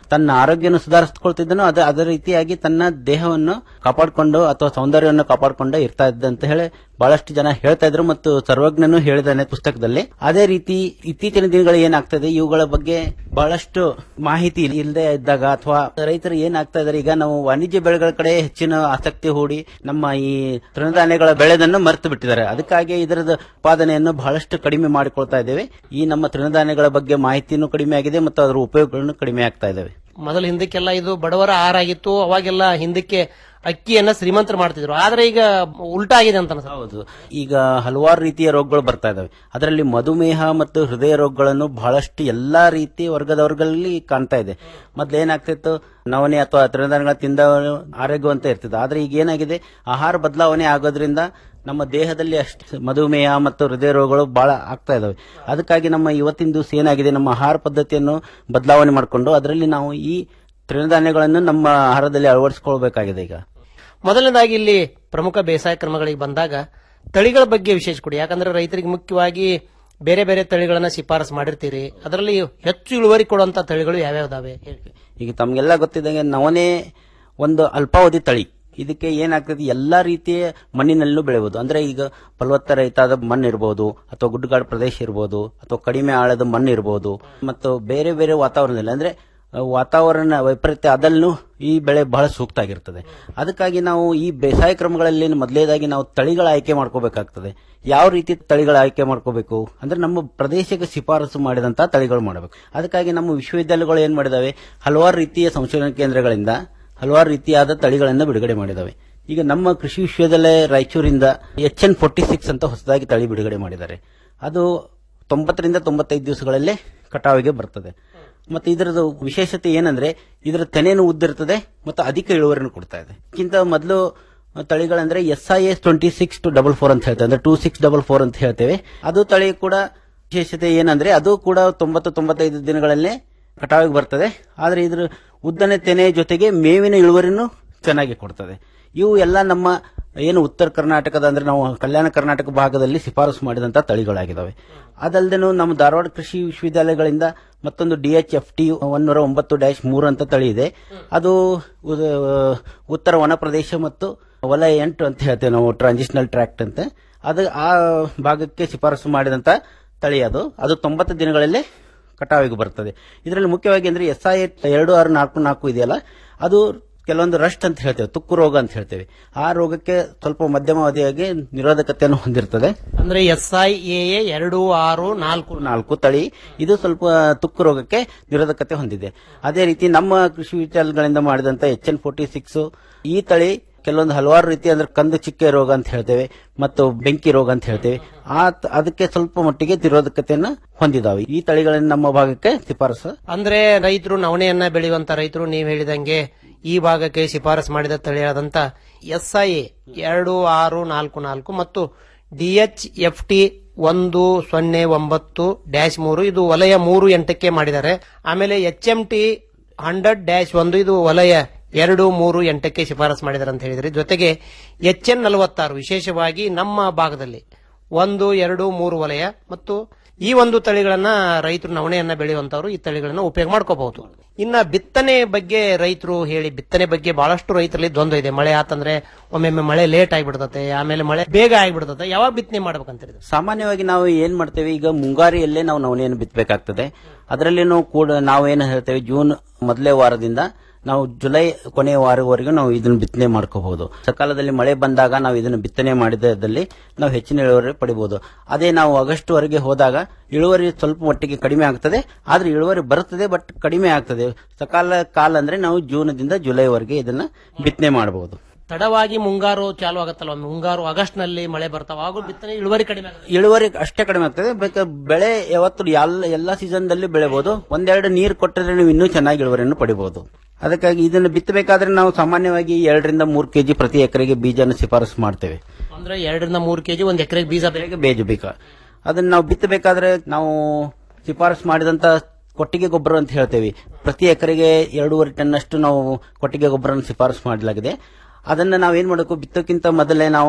ತನ್ನ ಆರೋಗ್ಯವನ್ನು ಸುಧಾರಿಸಿಕೊಳ್ತಿದ್ದನೋ ಅದ ಅದೇ ರೀತಿಯಾಗಿ ತನ್ನ ದೇಹವನ್ನು ಕಾಪಾಡಿಕೊಂಡು ಅಥವಾ ಸೌಂದರ್ಯವನ್ನು ಕಾಪಾಡಿಕೊಂಡು ಇರ್ತಾ ಇದ್ದ ಅಂತ ಹೇಳಿ ಬಹಳಷ್ಟು ಜನ ಹೇಳ್ತಾ ಇದ್ರು ಮತ್ತು ಸರ್ವಜ್ಞನು ಹೇಳಿದಾನೆ ಪುಸ್ತಕದಲ್ಲಿ ಅದೇ ರೀತಿ ಇತ್ತೀಚಿನ ದಿನಗಳು ಏನಾಗ್ತದೆ ಇವುಗಳ ಬಗ್ಗೆ ಬಹಳಷ್ಟು ಮಾಹಿತಿ ಇಲ್ಲದೆ ಇದ್ದಾಗ ಅಥವಾ ರೈತರು ಏನಾಗ್ತಾ ಇದಾರೆ ಈಗ ನಾವು ವಾಣಿಜ್ಯ ಬೆಳೆಗಳ ಕಡೆ ಹೆಚ್ಚಿನ ಆಸಕ್ತಿ ಹೂಡಿ ನಮ್ಮ ಈ ತೃಣಧಾನ್ಯಗಳ ಬೆಳೆದನ್ನು ಮರೆತು ಬಿಟ್ಟಿದ್ದಾರೆ ಅದಕ್ಕಾಗಿ ಇದರದ ಉತ್ಪಾದನೆಯನ್ನು ಬಹಳಷ್ಟು ಕಡಿಮೆ ಮಾಡಿಕೊಳ್ತಾ ಇದ್ದೇವೆ ಈ ನಮ್ಮ ತೃಣಧಾನ್ಯಗಳ ಬಗ್ಗೆ ಮಾಹಿತಿನೂ ಕಡಿಮೆ ಆಗಿದೆ ಮತ್ತು ಅದರ ಉಪಯೋಗಗಳನ್ನು ಕಡಿಮೆ ಆಗ್ತಾ ಇದ್ದಾವೆ ಮೊದಲು ಹಿಂದಕ್ಕೆಲ್ಲ ಇದು ಬಡವರ ಆಹಾರ ಆಗಿತ್ತು ಅವಾಗೆಲ್ಲ ಹಿಂದಕ್ಕೆ ಅಕ್ಕಿಯನ್ನ ಶ್ರೀಮಂತರು ಮಾಡ್ತಿದ್ರು ಆದ್ರೆ ಈಗ ಉಲ್ಟಾ ಆಗಿದೆ ಅಂತ ಅನ್ಸುತ್ತೆ. ಹೌದು ಈಗ ಹಲವಾರು ರೀತಿಯ ರೋಗಗಳು ಬರ್ತಾ ಇದಾವೆ ಅದರಲ್ಲಿ ಮಧುಮೇಹ ಮತ್ತು ಹೃದಯ ರೋಗಗಳನ್ನು ಬಹಳಷ್ಟು ಎಲ್ಲಾ ರೀತಿಯ ವರ್ಗದವರಲ್ಲಿ ಕಾಣ್ತಾ ಇದೆ ಮೊದ್ಲು ಏನಾಗ್ತಿತ್ತು ನವನೆ ಅಥವಾ ತೃಣಧಾನ್ಯಗಳ ತಿಂದ ಆರೋಗ್ಯವಂತ ಇರ್ತಿತ್ತು ಆದ್ರೆ ಈಗ ಏನಾಗಿದೆ ಆಹಾರ ಬದಲಾವಣೆ ಆಗೋದ್ರಿಂದ ನಮ್ಮ ದೇಹದಲ್ಲಿ ಅಷ್ಟು ಮಧುಮೇಹ ಮತ್ತು ಹೃದಯ ರೋಗಗಳು ಬಹಳ ಆಗ್ತಾ ಇದಾವೆ ಅದಕ್ಕಾಗಿ ನಮ್ಮ ಇವತ್ತಿನ ದಿವಸ ಏನಾಗಿದೆ ನಮ್ಮ ಆಹಾರ ಪದ್ಧತಿಯನ್ನು ಬದಲಾವಣೆ ಮಾಡಿಕೊಂಡು ಅದರಲ್ಲಿ ನಾವು ಈ ತೃಣಧಾನ್ಯಗಳನ್ನು ನಮ್ಮ ಆಹಾರದಲ್ಲಿ ಅಳವಡಿಸಿಕೊಳ್ಬೇಕಾಗಿದೆ ಈಗ ಮೊದಲನೇದಾಗಿ ಇಲ್ಲಿ ಪ್ರಮುಖ ಬೇಸಾಯ ಕ್ರಮಗಳಿಗೆ ಬಂದಾಗ ತಳಿಗಳ ಬಗ್ಗೆ ವಿಶೇಷ ಕೊಡಿ ಯಾಕಂದ್ರೆ ರೈತರಿಗೆ ಮುಖ್ಯವಾಗಿ ಬೇರೆ ಬೇರೆ ತಳಿಗಳನ್ನ ಶಿಫಾರಸು ಮಾಡಿರ್ತೀರಿ ಅದರಲ್ಲಿ ಹೆಚ್ಚು ಇಳುವರಿ ಕೊಡುವಂತ ತಳಿಗಳು ಯಾವ್ಯಾವ್ದಾವೆ ಹೇಳಿ ಈಗ ತಮ್ಗೆಲ್ಲ ಗೊತ್ತಿದ್ದಂಗೆ ನವನೇ ಒಂದು ಅಲ್ಪಾವಧಿ ತಳಿ ಇದಕ್ಕೆ ಏನಾಗ್ತದೆ ಎಲ್ಲಾ ರೀತಿಯ ಮಣ್ಣಿನಲ್ಲೂ ಬೆಳೆಬಹುದು ಅಂದ್ರೆ ಈಗ ಫಲವತ್ತ ರಹಿತಾದ ಮಣ್ಣು ಇರಬಹುದು ಅಥವಾ ಗುಡ್ಡಗಾಡು ಪ್ರದೇಶ ಇರಬಹುದು ಅಥವಾ ಕಡಿಮೆ ಆಳದ ಮಣ್ಣು ಇರಬಹುದು ಮತ್ತು ಬೇರೆ ಬೇರೆ ವಾತಾವರಣದಲ್ಲಿ ಅಂದ್ರೆ ಆ, ವಾತಾವರಣ ವೈಪರೀತ್ಯ ಅದಲ್ಲೂ ಈ ಬೆಳೆ ಬಹಳ ಸೂಕ್ತ ಆಗಿರ್ತದೆ ಅದಕ್ಕಾಗಿ ನಾವು ಈ ಬೇಸಾಯ ಕ್ರಮಗಳಲ್ಲಿ ಮೊದಲೇದಾಗಿ ನಾವು ತಳಿಗಳ ಆಯ್ಕೆ ಮಾಡ್ಕೋಬೇಕಾಗ್ತದೆ ಯಾವ ರೀತಿ ತಳಿಗಳ ಆಯ್ಕೆ ಮಾಡ್ಕೋಬೇಕು ಅಂದ್ರೆ ನಮ್ಮ ಪ್ರದೇಶಕ್ಕೆ ಶಿಫಾರಸು ಮಾಡಿದಂತ ತಳಿಗಳು ಮಾಡಬೇಕು ಅದಕ್ಕಾಗಿ ನಮ್ಮ ವಿಶ್ವವಿದ್ಯಾಲಯಗಳು ಏನ್ ಮಾಡಿದಾವೆ ಹಲವಾರು ರೀತಿಯ ಸಂಶೋಧನಾ ಕೇಂದ್ರಗಳಿಂದ ಹಲವಾರು ರೀತಿಯಾದ ತಳಿಗಳನ್ನು ಬಿಡುಗಡೆ ಮಾಡಿದಾವೆ ಈಗ ನಮ್ಮ ಕೃಷಿ ವಿಶ್ವವಿದ್ಯಾಲಯ ರಾಯಚೂರಿಂದ ಎಚ್ ಎನ್ ಫೋರ್ಟಿ ಸಿಕ್ಸ್ ಅಂತ ಹೊಸದಾಗಿ ತಳಿ ಬಿಡುಗಡೆ ಮಾಡಿದ್ದಾರೆ ಅದು ತೊಂಬತ್ತರಿಂದ ತೊಂಬತ್ತೈದು ದಿವಸಗಳಲ್ಲೇ ಕಟಾವಿಗೆ ಬರ್ತದೆ ಮತ್ತೆ ಇದರದ್ದು ವಿಶೇಷತೆ ಏನಂದ್ರೆ ಇದರ ತೆನೆನು ಉದ್ದಿರ್ತದೆ ಮತ್ತು ಅಧಿಕ ಇಳುವರಿಯನ್ನು ಕೊಡ್ತಾ ಇದೆ ಇದಕ್ಕಿಂತ ಮೊದಲು ತಳಿಗಳಂದ್ರೆ S I S twenty six two double four ಅಂತ ಹೇಳ್ತೇವೆ ಅಂದ್ರೆ ಟೂ ಸಿಕ್ಸ್ ಡಬಲ್ ಫೋರ್ ಅಂತ ಹೇಳ್ತೇವೆ ಅದು ತಳಿ ಕೂಡ ವಿಶೇಷತೆ ಏನಂದ್ರೆ ಅದು ಕೂಡ ತೊಂಬತ್ತು ತೊಂಬತ್ತೈದು ದಿನಗಳಲ್ಲೇ ಕಟಾವಿಗೆ ಬರ್ತದೆ ಆದ್ರೆ ಇದ್ರ ಉದ್ದನೆ ತೆನೆ ಜೊತೆಗೆ ಮೇವಿನ ಇಳುವರಿನೂ ಚೆನ್ನಾಗಿ ಕೊಡ್ತದೆ ಇವು ಎಲ್ಲ ನಮ್ಮ ಏನು ಉತ್ತರ ಕರ್ನಾಟಕದ ಅಂದ್ರೆ ನಾವು ಕಲ್ಯಾಣ ಕರ್ನಾಟಕ ಭಾಗದಲ್ಲಿ ಶಿಫಾರಸು ಮಾಡಿದಂತ ತಳಿಗಳಾಗಿದ್ದಾವೆ ಅದಲ್ಲದೆ ನಮ್ಮ ಧಾರವಾಡ ಕೃಷಿ ವಿಶ್ವವಿದ್ಯಾಲಯಗಳಿಂದ ಮತ್ತೊಂದು ಡಿಎಚ್ ಎಫ್ ಟಿ ಒನ್ನೂರ ಒಂಬತ್ತು ಡ್ಯಾಶ್ ಮೂರು ಅಂತ ತಳಿ ಇದೆ ಅದು ಉದ- ಉತ್ತರ ವನ ಪ್ರದೇಶ ಮತ್ತು ವಲಯ ಎಂಟು ಅಂತ ಹೇಳ್ತೇವೆ ನಾವು ಟ್ರಾನ್ಸಿಷನಲ್ ಟ್ರ್ಯಾಕ್ಟ್ ಅಂತ ಅದು ಆ ಭಾಗಕ್ಕೆ ಶಿಫಾರಸು ಮಾಡಿದಂತ ತಳಿ ಅದು ಅದು ತೊಂಬತ್ತು ದಿನಗಳಲ್ಲೇ ಕಟಾವಿಗೆ ಬರ್ತದೆ ಇದರಲ್ಲಿ ಮುಖ್ಯವಾಗಿ ಅಂದ್ರೆ ಎಸ್ ಐ ಎರಡು ಆರು ನಾಲ್ಕು ನಾಲ್ಕು ಇದೆಯಲ್ಲ ಅದು ಕೆಲವೊಂದು ರಸ್ಟ್ ಅಂತ ಹೇಳ್ತೇವೆ ತುಕ್ಕು ರೋಗ ಅಂತ ಹೇಳ್ತೇವೆ ಆ ರೋಗಕ್ಕೆ ಸ್ವಲ್ಪ ಮಧ್ಯಮ ಅವಧಿಯಾಗಿ ನಿರೋಧಕತೆಯನ್ನು ಹೊಂದಿರ್ತದೆ ಅಂದ್ರೆ ಎಸ್ ಐ ಎ ಎರಡು ಆರು ನಾಲ್ಕು ನಾಲ್ಕು ತಳಿ ಇದು ಸ್ವಲ್ಪ ತುಕ್ಕು ರೋಗಕ್ಕೆ ನಿರೋಧಕತೆ ಹೊಂದಿದೆ ಅದೇ ರೀತಿ ನಮ್ಮ ಕೃಷಿ ವಿದ್ಯಾಲಯಗಳಿಂದ ಮಾಡಿದಂತ ಎಚ್ ಎನ್ ಫೋರ್ಟಿ ಸಿಕ್ಸ್ ಈ ತಳಿ ಕೆಲವೊಂದು ಹಲವಾರು ರೀತಿ ಅಂದ್ರೆ ಕಂದು ಚಿಕ್ಕೆ ರೋಗ ಅಂತ ಹೇಳ್ತೇವೆ ಮತ್ತು ಬೆಂಕಿ ರೋಗ ಅಂತ ಹೇಳ್ತೇವೆ ಆ ತ- ಅದಕ್ಕೆ ಸ್ವಲ್ಪ ಮಟ್ಟಿಗೆ ನಿರೋಧಕತೆಯನ್ನು ಹೊಂದಿದಾವೆ ಈ ತಳಿಗಳನ್ನು ನಮ್ಮ ಭಾಗಕ್ಕೆ ಶಿಫಾರಸು ಅಂದ್ರೆ ರೈತರು ನವಣೆಯನ್ನ ಬೆಳೆಯುವಂತ ರೈತರು ನೀವು ಹೇಳಿದಂಗೆ ಈ ಭಾಗಕ್ಕೆ ಶಿಫಾರಸು ಮಾಡಿದ ತಳಿಯಾದಂತ ಎಸ್ ಐ ಎರಡು ಆರು ನಾಲ್ಕು ನಾಲ್ಕು ಮತ್ತು ಡಿಎಚ್ ಎಫ್ ಟಿ ಒಂದು ಸೊನ್ನೆ ಒಂಬತ್ತು ಡ್ಯಾಶ್ ಮೂರು ಇದು ವಲಯ ಮೂರು ಎಂಟಕ್ಕೆ ಮಾಡಿದ್ದಾರೆ ಆಮೇಲೆ H M T hundred dash ಒಂದು ಇದು ವಲಯ ಎರಡು ಮೂರು ಎಂಟಕ್ಕೆ ಶಿಫಾರಸು ಮಾಡಿದ್ದಾರೆ ಅಂತ ಹೇಳಿದ್ರೆ ಜೊತೆಗೆ ಎಚ್ ಎನ್ ನಲವತ್ತಾರು ವಿಶೇಷವಾಗಿ ನಮ್ಮ ಭಾಗದಲ್ಲಿ ಒಂದು ಎರಡು ಮೂರು ವಲಯ ಮತ್ತು ಈ ಒಂದು ತಳಿಗಳನ್ನ ರೈತರು ನವಣೆಯನ್ನ ಬೆಳೆಯುವಂತವರು ಈ ತಳಿಗಳನ್ನ ಉಪಯೋಗ ಮಾಡ್ಕೋಬಹುದು ಇನ್ನ ಬಿತ್ತನೆ ಬಗ್ಗೆ ರೈತರು ಹೇಳಿ ಬಿತ್ತನೆ ಬಗ್ಗೆ ಬಹಳಷ್ಟು ರೈತರಲ್ಲಿ ದ್ವಂದ್ವ ಇದೆ ಮಳೆ ಆತಂದ್ರೆ ಒಮ್ಮೊಮ್ಮೆ ಮಳೆ ಲೇಟ್ ಆಗಿಬಿಡ್ತತೆ ಆಮೇಲೆ ಮಳೆ ಬೇಗ ಆಗಿಬಿಡ್ತದೆ ಯಾವಾಗ ಬಿತ್ತನೆ ಮಾಡ್ಬೇಕಂತ ಸಾಮಾನ್ಯವಾಗಿ ನಾವು ಏನ್ ಮಾಡ್ತೇವೆ ಈಗ ಮುಂಗಾರಿಯಲ್ಲೇ ನಾವು ನವಣೆಯನ್ನು ಬಿತ್ತಬೇಕಾಗ್ತದೆ ಅದರಲ್ಲಿನೂ ಕೂಡ ನಾವು ಏನು ಹೇಳ್ತೇವೆ ಜೂನ್ ಮೊದಲೇ ವಾರದಿಂದ ನಾವು ಜುಲೈ ಕೊನೆಯ ವಾರವರೆಗೂ ನಾವು ಇದನ್ನು ಬಿತ್ತನೆ ಮಾಡ್ಕೋಬಹುದು ಸಕಾಲದಲ್ಲಿ ಮಳೆ ಬಂದಾಗ ನಾವು ಇದನ್ನು ಬಿತ್ತನೆ ಮಾಡಿದಲ್ಲಿ ನಾವು ಹೆಚ್ಚಿನ ಇಳುವರಿ ಪಡಿಬಹುದು ಅದೇ ನಾವು ಆಗಸ್ಟ್ ವರೆಗೆ ಹೋದಾಗ ಇಳುವರಿ ಸ್ವಲ್ಪ ಮಟ್ಟಿಗೆ ಕಡಿಮೆ ಆಗ್ತದೆ ಆದ್ರೆ ಇಳುವರಿ ಬರುತ್ತದೆ ಬಟ್ ಕಡಿಮೆ ಆಗ್ತದೆ ಸಕಾಲ ಕಾಲ ಅಂದ್ರೆ ನಾವು ಜೂನ್ದಿಂದ ಜುಲೈವರೆಗೆ ಇದನ್ನ ಬಿತ್ತನೆ ಮಾಡಬಹುದು ತಡವಾಗಿ ಮುಂಗಾರು ಚಾಲು ಆಗತ್ತಲ್ಲ ಒಮ್ಮೆ ಮುಂಗಾರು ಆಗಸ್ಟ್ ನಲ್ಲಿ ಮಳೆ ಬರ್ತಾವ ಆಗ ಬಿತ್ತನೆ ಇಳುವರಿ ಕಡಿಮೆ ಆಗುತ್ತೆ ಇಳುವರಿ ಅಷ್ಟೇ ಕಡಿಮೆ ಆಗ್ತದೆ ಬೇಕಾ ಬೆಳೆ ಯಾವತ್ತು ಎಲ್ಲ ಎಲ್ಲಾ ಸೀಸನ್ ದಲ್ಲಿ ಬೆಳೆಬಹುದು ಒಂದೆರಡು ನೀರು ಕೊಟ್ಟರೆ ನೀವು ಇನ್ನೂ ಚೆನ್ನಾಗಿ ಇಳುವರಿಯನ್ನು ಪಡಿಬಹುದು ಅದಕ್ಕಾಗಿ ಇದನ್ನು ಬಿತ್ತಬೇಕಾದ್ರೆ ನಾವು ಸಾಮಾನ್ಯವಾಗಿ ಎರಡರಿಂದ ಮೂರು ಕೆಜಿ ಪ್ರತಿ ಎಕರೆಗೆ ಬೀಜನ ಶಿಫಾರಸು ಮಾಡ್ತೇವೆ ಅಂದ್ರೆ ಎರಡರಿಂದ ಮೂರು ಕೆಜಿ ಒಂದ್ ಎಕರೆಗೆ ಬೀಜ ಬೇಕು ಬೇಜ ಬೇಕಾ ಅದನ್ನ ನಾವು ಬಿತ್ತಬೇಕಾದ್ರೆ ನಾವು ಶಿಫಾರಸು ಮಾಡಿದಂತ ಕೊಟ್ಟಿಗೆ ಗೊಬ್ಬರ ಅಂತ ಹೇಳ್ತೇವೆ ಪ್ರತಿ ಎಕರೆಗೆ ಎರಡೂವರೆ ಟನ್ ಅಷ್ಟು ನಾವು ಕೊಟ್ಟಿಗೆ ಗೊಬ್ಬರ ಶಿಫಾರಸು ಮಾಡಲಾಗಿದೆ ಅದನ್ನ ನಾವು ಏನ್ ಮಾಡಬೇಕು ಬಿತ್ತೋಕ್ಕಿಂತ ಮೊದಲೇ ನಾವು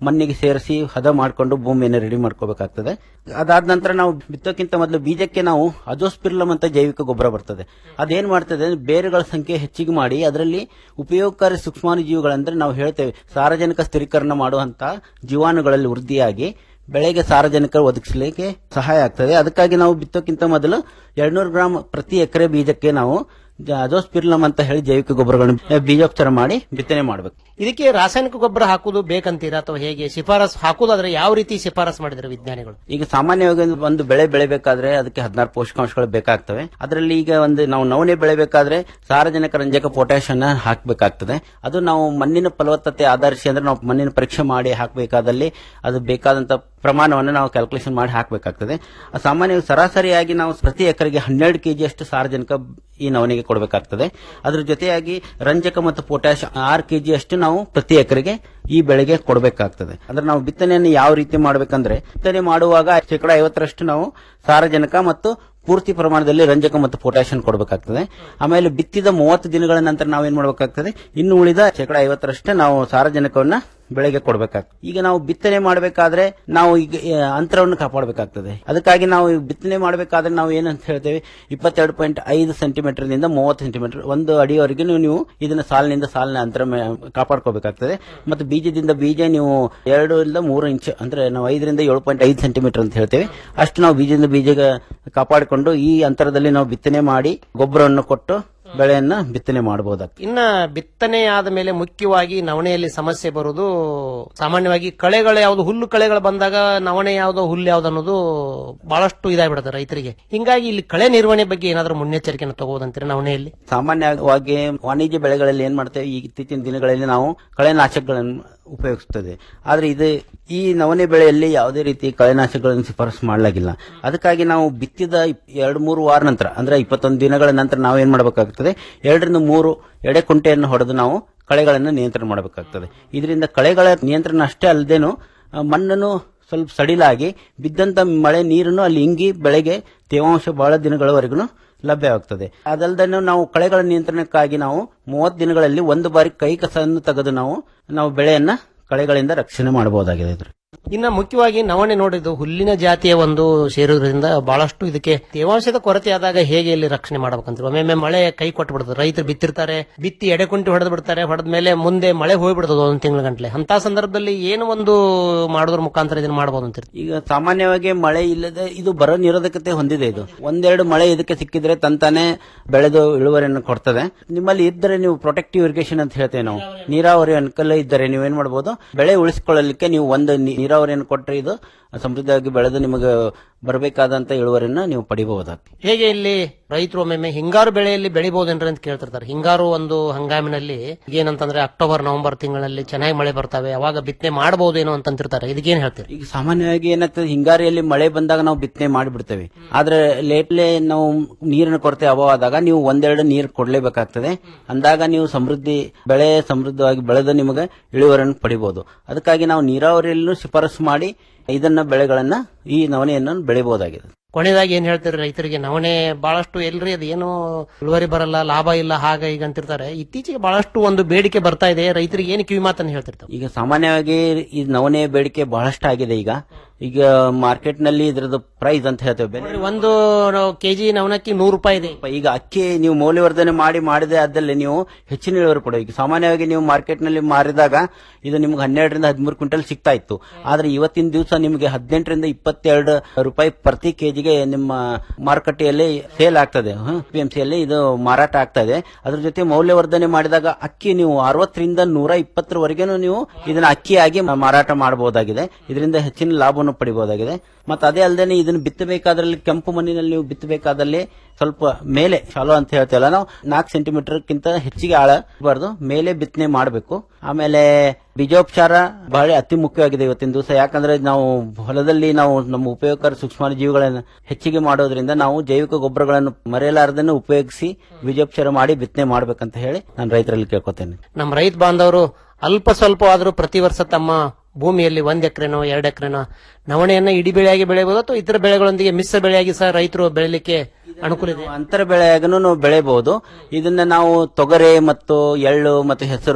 ಮಣ್ಣಿಗೆ ಸೇರಿಸಿ ಹದ ಮಾಡಿಕೊಂಡು ಭೂಮಿಯನ್ನು ರೆಡಿ ಮಾಡ್ಕೋಬೇಕಾಗ್ತದೆ ಅದಾದ ನಂತರ ನಾವು ಬಿತ್ತೋಕ್ಕಿಂತ ಮೊದಲು ಬೀಜಕ್ಕೆ ನಾವು ಅಜೋಸ್ಪಿರ್ಲಮ್ ಅಂತ ಜೈವಿಕ ಗೊಬ್ಬರ ಬರ್ತದೆ ಅದೇನ್ ಮಾಡ್ತದೆ ಅಂದ್ರೆ ಬೇರುಗಳ ಸಂಖ್ಯೆ ಹೆಚ್ಚಿಗೆ ಮಾಡಿ ಅದರಲ್ಲಿ ಉಪಯೋಗಕಾರಿ ಸೂಕ್ಷ್ಮಾಣುಜೀವಿಗಳಂದ್ರೆ ನಾವು ಹೇಳ್ತೇವೆ ಸಾರ್ವಜನಿಕ ಸ್ಥಿರೀಕರಣ ಮಾಡುವಂತ ಜೀವಾಣುಗಳಲ್ಲಿ ವೃದ್ಧಿಯಾಗಿ ಬೆಳೆಗೆ ಸಾರಜನಕ ಒದಗಿಸಲಿಕ್ಕೆ ಸಹಾಯ ಆಗ್ತದೆ ಅದಕ್ಕಾಗಿ ನಾವು ಬಿತ್ತೋಕ್ಕಿಂತ ಮೊದಲು ಎರಡ್ನೂರು ಗ್ರಾಂ ಪ್ರತಿ ಎಕರೆ ಬೀಜಕ್ಕೆ ನಾವು ಜ- ಅಜೋಸ್ಪಿರ್ಲಮ್ ಅಂತ ಹೇಳಿ ಜೈವಿಕ ಗೊಬ್ಬರಗಳನ್ನು ಬೀಜೋಪಚಾರ ಮಾಡಿ ಬಿತ್ತನೆ ಮಾಡಬೇಕು ಇದಕ್ಕೆ ರಾಸಾಯನಿಕ ಗೊಬ್ಬರ ಹಾಕುವುದು ಬೇಕಂತೀರಾ ಅಥವಾ ಹೇಗೆ ಶಿಫಾರಸ್ ಹಾಕುದಾದ್ರೆ ಯಾವ ರೀತಿ ಶಿಫಾರಸ್ ಮಾಡಿದ್ರೆ ವಿಜ್ಞಾನಿಗಳು ಈಗ ಸಾಮಾನ್ಯವಾಗಿ ಒಂದು- ಒಂದು ಬೆಳೆ ಬೆಳೆಬೇಕಾದ್ರೆ ಅದಕ್ಕೆ ಹದಿನಾರು ಪೋಷಕಾಂಶಗಳು ಬೇಕಾಗ್ತವೆ ಅದರಲ್ಲಿ ಈಗ ಒಂದು ನಾವು ನವಣೆ ಬೆಳೆಬೇಕಾದ್ರೆ ಸಾರಜನಕ ರಂಜಕ ಪೊಟ್ಯಾಶ್ ಅನ್ನ ಹಾಕಬೇಕಾಗ್ತದೆ ಅದು ನಾವು ಮಣ್ಣಿನ ಫಲವತ್ತತೆ ಆಧರಿಸಿ ಅಂದ್ರೆ ನಾವು ಮಣ್ಣಿನ ಪರೀಕ್ಷೆ ಮಾಡಿ ಹಾಕಬೇಕಾದಲ್ಲಿ ಅದು ಬೇಕಾದಂತ ಪ್ರಮಾಣವನ್ನು ನಾವು ಕ್ಯಾಲ್ಕುಲೇಷನ್ ಮಾಡಿ ಹಾಕಬೇಕಾಗ್ತದೆ ಸಾಮಾನ್ಯವಾಗಿ ಸರಾಸರಿಯಾಗಿ ನಾವು ಪ್ರತಿ ಎಕರೆಗೆ ಹನ್ನೆರಡು ಕೆಜಿ ಅಷ್ಟು ಸಾರಜನಕ ಈ ನವನಿಗೆ ಕೊಡಬೇಕಾಗ್ತದೆ ಅದ್ರ ಜೊತೆಯಾಗಿ ರಂಜಕ ಮತ್ತು ಪೊಟ್ಯಾಶ್ ಆರು ಕೆಜಿ ಅಷ್ಟು ನಾವು ಪ್ರತಿ ಎಕರೆಗೆ ಈ ಬೆಳೆಗೆ ಕೊಡಬೇಕಾಗ್ತದೆ ಅಂದ್ರೆ ನಾವು ಬಿತ್ತನೆಯನ್ನು ಯಾವ ರೀತಿ ಮಾಡಬೇಕಂದ್ರೆ ಬಿತ್ತನೆ ಮಾಡುವಾಗ ಶೇಕಡ ಐವತ್ತರಷ್ಟು ನಾವು ಸಾರಜನಕ ಮತ್ತು ಪೂರ್ತಿ ಪ್ರಮಾಣದಲ್ಲಿ ರಂಜಕ ಮತ್ತು ಪೊಟ್ಯಾಷಿಯಂ ಕೊಡಬೇಕಾಗ್ತದೆ ಆಮೇಲೆ ಬಿತ್ತಿದ ಮೂವತ್ತು ದಿನಗಳ ನಂತರ ನಾವೇನ್ ಮಾಡಬೇಕಾಗ್ತದೆ ಇನ್ನು ಉಳಿದ ಶೇಕಡ ಐವತ್ತರಷ್ಟೇ ನಾವು ಸಾರಜನಕವನ್ನ ಬೆಳೆಗೆ ಕೊಡಬೇಕಾಗ್ತದೆ ಈಗ ನಾವು ಬಿತ್ತನೆ ಮಾಡಬೇಕಾದ್ರೆ ನಾವು ಈಗ ಆ, ಅಂತರವನ್ನು ಕಾಪಾಡಬೇಕಾಗ್ತದೆ ಅದಕ್ಕಾಗಿ ನಾವು ಈ ಬಿತ್ತನೆ ಮಾಡಬೇಕಾದ್ರೆ ನಾವು ಏನಂತ ಹೇಳ್ತೇವೆ ಇಪ್ಪತ್ತೆರಡು ಪಾಯಿಂಟ್ ಐದು ಸೆಂಟಿಮೀಟರ್ ನಿಂದ ಮೂವತ್ತು ಸೆಂಟಿಮೀಟರ್ ಒಂದು ಅಡಿಯವರೆಗೆ ನೀವು ಇದನ್ನ ಸಾಲಿನಿಂದ ಸಾಲಿನ ಅಂತರ ಮೇ- ಕಾಪಾಡ್ಕೋಬೇಕಾಗ್ತದೆ ಮತ್ತು ಬೀಜದಿಂದ ಬೀಜ ನೀವು ಎರಡು ಇಲ್ಲ ಮೂರು ಇಂಚ್ ಅಂದ್ರೆ ನಾವು ಐದರಿಂದ ಏಳು ಪಾಯಿಂಟ್ ಐದು ಸೆಂಟಿಮೀಟರ್ ಅಂತ ಹೇಳ್ತೇವೆ ಅಷ್ಟು ನಾವು ಬೀಜದಿಂದ ಬೀಜ ಕಾಪಾಡಿಕೊಂಡು ಈ ಅಂತರದಲ್ಲಿ ನಾವು ಬಿತ್ತನೆ ಮಾಡಿ ಗೊಬ್ಬರವನ್ನು ಕೊಟ್ಟು ಬೆಳೆಯನ್ನ ಬಿತ್ತನೆ ಮಾಡಬಹುದಾಗ್ತದೆ ಇನ್ನ ಬಿತ್ತನೆ ಆದ ಮೇಲೆ ಮುಖ್ಯವಾಗಿ ನವಣೆಯಲ್ಲಿ ಸಮಸ್ಯೆ ಬರುವುದು ಸಾಮಾನ್ಯವಾಗಿ ಕಳೆಗಳು ಯಾವುದು ಹುಲ್ಲು ಕಳೆಗಳು ಬಂದಾಗ ನವಣೆ ಯಾವ್ದು ಹುಲ್ಲು ಯಾವ್ದು ಅನ್ನೋದು ಬಹಳಷ್ಟು ಇದಾಗ್ಬಿಡುತ್ತೆ ರೈತರಿಗೆ ಹಿಂಗಾಗಿ ಇಲ್ಲಿ ಕಳೆ ನಿರ್ವಹಣೆ ಬಗ್ಗೆ ಏನಾದ್ರೂ ಮುನ್ನೆಚ್ಚರಿಕೆಯನ್ನು ತಗೋದಂತೀರಿ ನವಣೆಯಲ್ಲಿ ಸಾಮಾನ್ಯವಾಗಿ ವಾಣಿಜ್ಯ ಬೆಳೆಗಳಲ್ಲಿ ಏನ್ ಮಾಡ್ತೇವೆ ಈ ಇತ್ತೀಚಿನ ದಿನಗಳಲ್ಲಿ ನಾವು ಕಳೆನಾಶಕಗಳನ್ನು ಉಪಯೋಗಿಸ್ತದೆ ಆದ್ರೆ ಇದು ಈ ನವನೆ ಬೆಳೆಯಲ್ಲಿ ಯಾವುದೇ ರೀತಿ ಕಳೆನಾಶಕಗಳನ್ನು ಶಿಫಾರಸು ಮಾಡಲಾಗಿಲ್ಲ ಅದಕ್ಕಾಗಿ ನಾವು ಬಿತ್ತಿದ ಇಪ್- ಎರಡು ಮೂರು ವಾರ ನಂತರ ಅಂದ್ರೆ ಇಪ್ಪತ್ತೊಂದು ದಿನಗಳ ನಂತರ ನಾವು ಏನ್ ಮಾಡಬೇಕಾಗ್ತದೆ ಎರಡರಿಂದ ಮೂರು ಎಡೆ ಕುಂಟೆಯನ್ನು ಹೊಡೆದು ನಾವು ಕಳೆಗಳನ್ನು ನಿಯಂತ್ರಣ ಮಾಡಬೇಕಾಗ್ತದೆ ಇದರಿಂದ ಕಳೆಗಳ ನಿಯಂತ್ರಣ ಅಷ್ಟೇ ಅಲ್ಲದೇನು ಆ, ಮಣ್ಣನ್ನು ಸ್ವಲ್ಪ ಸಡಿಲಾಗಿ ಬಿದ್ದಂತ ಮಳೆ ನೀರನ್ನು ಅಲ್ಲಿ ಇಂಗಿ ಬೆಳೆಗೆ ತೇವಾಂಶ ಬಹಳ ದಿನಗಳವರೆಗೂ ಲಭ್ಯವಾಗ್ತದೆ ಅದಲ್ಲದೆ ನಾವು ಕಳೆಗಳ ನಿಯಂತ್ರಣಕ್ಕಾಗಿ ನಾವು ಮೂವತ್ತು ದಿನಗಳಲ್ಲಿ ಒಂದು ಬಾರಿ ಕೈ ಕಸವನ್ನು ತೆಗೆದು ನಾವು ನಾವು ಬೆಳೆಯನ್ನ ಕಳೆಗಳಿಂದ ರಕ್ಷಣೆ ಮಾಡಬಹುದಾಗಿದೆ ಇದ್ರ ಇನ್ನ ಮುಖ್ಯವಾಗಿ ನವಣೆ ನೋಡಿದ್ದು ಹುಲ್ಲಿನ ಜಾತಿಯ ಒಂದು ಸೇರುವುದರಿಂದ ಬಹಳಷ್ಟು ಇದಕ್ಕೆ ತೇವಾಂಶದ ಕೊರತೆ ಆದಾಗ ಹೇಗೆ ಇಲ್ಲಿ ರಕ್ಷಣೆ ಮಾಡಬೇಕಂತ ಒಮ್ಮೊಮ್ಮೆ ಮಳೆ ಕೈ ಕೊಟ್ಟು ಬಿಡ್ತದೆ ರೈತರು ಬಿತ್ತಿರ್ತಾರೆ ಬಿತ್ತಿ ಎಡೆಕುಂಟಿ ಹೊಡೆದು ಬಿಡ್ತಾರೆ ಹೊಡೆದ ಮೇಲೆ ಮುಂದೆ ಮಳೆ ಹೋಗ್ಬಿಡ್ತದೆ ಒಂದು ತಿಂಗಳ ಗಂಟ್ಲೆ ಅಂತ ಸಂದರ್ಭದಲ್ಲಿ ಏನು ಒಂದು ಮಾಡೋದ್ರ ಮುಖಾಂತರ ಇದನ್ನ ಮಾಡಬಹುದು ಅಂತೀರಿ ಈಗ ಸಾಮಾನ್ಯವಾಗಿ ಮಳೆ ಇಲ್ಲದೆ ಇದು ಬರ ನಿರೋಧಕತೆ ಹೊಂದಿದೆ ಇದು ಒಂದೆರಡು ಮಳೆ ಇದಕ್ಕೆ ಸಿಕ್ಕಿದ್ರೆ ತಂತಾನೆ ಬೆಳೆದು ಇಳುವರಿಯನ್ನು ಕೊಡ್ತದೆ ನಿಮ್ಮಲ್ಲಿ ಇದ್ದರೆ ನೀವು ಪ್ರೊಟೆಕ್ಟಿವ್ ಇರಿಗೇಷನ್ ಅಂತ ಹೇಳ್ತೇವೆ ನಾವು ನೀರಾವರಿ ಅನುಕೂಲ ಇದ್ದರೆ ನೀವೇನ್ ಮಾಡಬಹುದು ಬೆಳೆ ಉಳಿಸಿಕೊಳ್ಳಲಿಕ್ಕೆ ನೀವು ಒಂದು ನೀ- ನೀರಾವರಿಯನ್ನು ಕೊಟ್ಟರೆ ಇದು ಸಮೃದ್ಧವಾಗಿ ಬೆಳೆದು ನಿಮಗೆ ಬರಬೇಕಾದಂತ ಇಳುವರಿಯನ್ನು ನೀವು ಪಡಿಬಹುದಾಗ್ತದೆ ಹೇಗೆ ಇಲ್ಲಿ ರೈತರು ಒಮ್ಮೊಮ್ಮೆ ಹಿಂಗಾರು ಬೆಳೆಯಲ್ಲಿ ಬೆಳಿಬಹುದೇನ್ರಿ ಅಂತ ಕೇಳ್ತಿರ್ತಾರೆ ಹಿಂಗಾರು ಒಂದು ಹಂಗಾಮಿನಲ್ಲಿ ಏನಂತಂದ್ರೆ ಅಕ್ಟೋಬರ್ ನವೆಂಬರ್ ತಿಂಗಳಲ್ಲಿ ಚೆನ್ನಾಗಿ ಮಳೆ ಬರ್ತವೆ ಅವಾಗ ಬಿತ್ತನೆ ಮಾಡಬಹುದೇನೋ ಅಂತಂತಿರ್ತಾರೆ ಇದಕ್ಕೇನ್ ಹೇಳ್ತೀರಿ ಈಗ ಸಾಮಾನ್ಯವಾಗಿ ಏನಾಗ್ತದೆ ಹಿಂಗಾರಿಯಲ್ಲಿ ಮಳೆ ಬಂದಾಗ ನಾವು ಬಿತ್ತನೆ ಮಾಡಿಬಿಡ್ತೇವೆ ಆದ್ರೆ ಲೇಟ್ಲೆ ನಾವು ನೀರಿನ ಕೊರತೆ ಅಭಾವ ಆದಾಗ ನೀವು ಒಂದೆರಡು ನೀರು ಕೊಡ್ಲೇಬೇಕಾಗ್ತದೆ ಅಂದಾಗ ನೀವು ಸಮೃದ್ಧಿ ಬೆಳೆ ಸಮೃದ್ಧವಾಗಿ ಬೆಳೆದು ನಿಮಗೆ ಇಳುವರಿಯನ್ನು ಪಡಿಬಹುದು ಅದಕ್ಕಾಗಿ ನಾವು ನೀರಾವರಿಯಲ್ಲೂ ಶಿಫಾರಸು ಮಾಡಿ ಇದನ್ನ ಬೆಳೆಗಳನ್ನ ಈ ನವನೆಯನ್ನು ಬೆಳಿಬಹುದಾಗಿದೆ ಕೊನೆಯದಾಗಿ ಏನ್ ಹೇಳ್ತೀರಿ ರೈತರಿಗೆ ನವಣೆ ಬಹಳಷ್ಟು ಎಲ್ರಿ ಅದು ಏನು ಇಳುವರಿ ಬರಲ್ಲ ಲಾಭ ಇಲ್ಲ ಹಾಗ ಈಗ ಅಂತಿರ್ತಾರೆ ಇತ್ತೀಚೆಗೆ ಬಹಳಷ್ಟು ಒಂದು ಬೇಡಿಕೆ ಬರ್ತಾ ಇದೆ ರೈತರಿಗೆ ಏನು ಕಿವಿ ಮಾತನ್ನು ಹೇಳ್ತಿರ್ತಾವೆ ಈಗ ಸಾಮಾನ್ಯವಾಗಿ ಈ ನವನೆ ಬೇಡಿಕೆ ಬಹಳಷ್ಟು ಆಗಿದೆ ಈಗ ಈಗ ಮಾರ್ಕೆಟ್ ನಲ್ಲಿ ಇದ್ರದ್ದು ಪ್ರೈಸ್ ಅಂತ ಹೇಳ್ತೇವೆ ಬೆಲೆ ಒಂದು ಕೆಜಿ ನವನಕ್ಕಿ ನೂರು ರೂಪಾಯಿ ಇದೆ ಈಗ ಅಕ್ಕಿ ನೀವು ಮೌಲ್ಯವರ್ಧನೆ ಮಾಡಿ ಮಾಡಿದೆ ಅದಲ್ಲಿ ನೀವು ಹೆಚ್ಚಿನ ಇಳುವರಿ ಕೊಡೋ ಈಗ ಸಾಮಾನ್ಯವಾಗಿ ನೀವು ಮಾರ್ಕೆಟ್ ನಲ್ಲಿ ಮಾರಿದಾಗ ಇದು ನಿಮ್ಗೆ ಹನ್ನೆರಡರಿಂದ ಹದಿಮೂರು ಕ್ವಿಂಟಲ್ ಸಿಗ್ತಾ ಇತ್ತು ಆದ್ರೆ ಇವತ್ತಿನ ದಿವಸ ನಿಮಗೆ ಹದಿನೆಂಟರಿಂದ ಇಪ್ಪತ್ತೆರಡು ರೂಪಾಯಿ ಪ್ರತಿ ಕೆಜಿಗೆ ನಿಮ್ಮ ಮಾರುಕಟ್ಟೆಯಲ್ಲಿ ಸೇಲ್ ಆಗ್ತದೆ ಪಿಎಂಸಿಯಲ್ಲಿ ಇದು ಮಾರಾಟ ಆಗ್ತಾ ಇದೆ ಅದ್ರ ಜೊತೆ ಮೌಲ್ಯವರ್ಧನೆ ಮಾಡಿದಾಗ ಅಕ್ಕಿ ನೀವು ಅರವತ್ತರಿಂದ ನೂರ ಇಪ್ಪತ್ತರವರೆಗೂ ನೀವು ಇದನ್ನ ಅಕ್ಕಿಯಾಗಿ ಮಾರಾಟ ಮಾಡಬಹುದಾಗಿದೆ ಇದರಿಂದ ಹೆಚ್ಚಿನ ಲಾಭವನ್ನು ಪಡಿಬಹುದಾಗಿದೆ ಮತ್ತೆ ಅದೇ ಅಲ್ಲದೆ ಇದನ್ನು ಬಿತ್ತಬೇಕಾದ್ರಲ್ಲಿ ಕೆಂಪು ಮಣ್ಣಿನಲ್ಲಿ ನೀವು ಬಿತ್ತಬೇಕಾದಲ್ಲಿ ಸ್ವಲ್ಪ ಮೇಲೆ ಶಾಲೋ ಅಂತ ಹೇಳ್ತೇವಲ್ಲ ನಾವು ನಾಲ್ಕು ಸೆಂಟಿಮೀಟರ್ ಕಿಂತ ಹೆಚ್ಚಿಗೆ ಆಳ ಬಾರ್ದು ಮೇಲೆ ಬಿತ್ತನೆ ಮಾಡಬೇಕು ಆಮೇಲೆ ಬೀಜೋಪಚಾರ ಬಹಳ ಅತಿ ಮುಖ್ಯವಾಗಿದೆ ಇವತ್ತಿನ ದಿವಸ ಯಾಕಂದ್ರೆ ನಾವು ಹೊಲದಲ್ಲಿ ನಾವು ನಮ್ಮ ಉಪಯೋಗಕಾರಿ ಸೂಕ್ಷ್ಮಾಣು ಜೀವಿಗಳನ್ನು ಹೆಚ್ಚಿಗೆ ಮಾಡೋದ್ರಿಂದ ನಾವು ಜೈವಿಕ ಗೊಬ್ಬರಗಳನ್ನು ಮರೆಯಲಾರದನ್ನು ಉಪಯೋಗಿಸಿ ಬೀಜೋಪಚಾರ ಮಾಡಿ ಬಿತ್ತನೆ ಮಾಡ್ಬೇಕಂತ ಹೇಳಿ ನಾನು ರೈತರಲ್ಲಿ ಕೇಳ್ಕೊತೇನೆ ನಮ್ಮ ರೈತ ಬಾಂಧವರು ಅಲ್ಪ ಸ್ವಲ್ಪ ಆದರೂ ಪ್ರತಿ ವರ್ಷ ತಮ್ಮ ಭೂಮಿಯಲ್ಲಿ ಒಂದ್ ಎಕರೆನೋ ಎರಡು ಎಕರೆನೋ ನವಣೆಯನ್ನ ಇಡೀ ಬೆಳೆಯಾಗಿ ಬೆಳೆಯಬಹುದು ಅಥವಾ ಇತರ ಬೆಳೆಗಳೊಂದಿಗೆ ಮಿಶ್ರ ಬೆಳೆಯಾಗಿ ಸಹ ರೈತರು ಬೆಳಿಲಿಕ್ಕೆ ಅನುಕೂಲ ಇದೆ ಅಂತರ ಬೆಳೆಯಾಗನು ನಾವು ಬೆಳೆಯಬಹುದು ಇದನ್ನ ನಾವು ತೊಗರೆ ಮತ್ತು ಎಳ್ಳು ಮತ್ತು ಹೆಸರು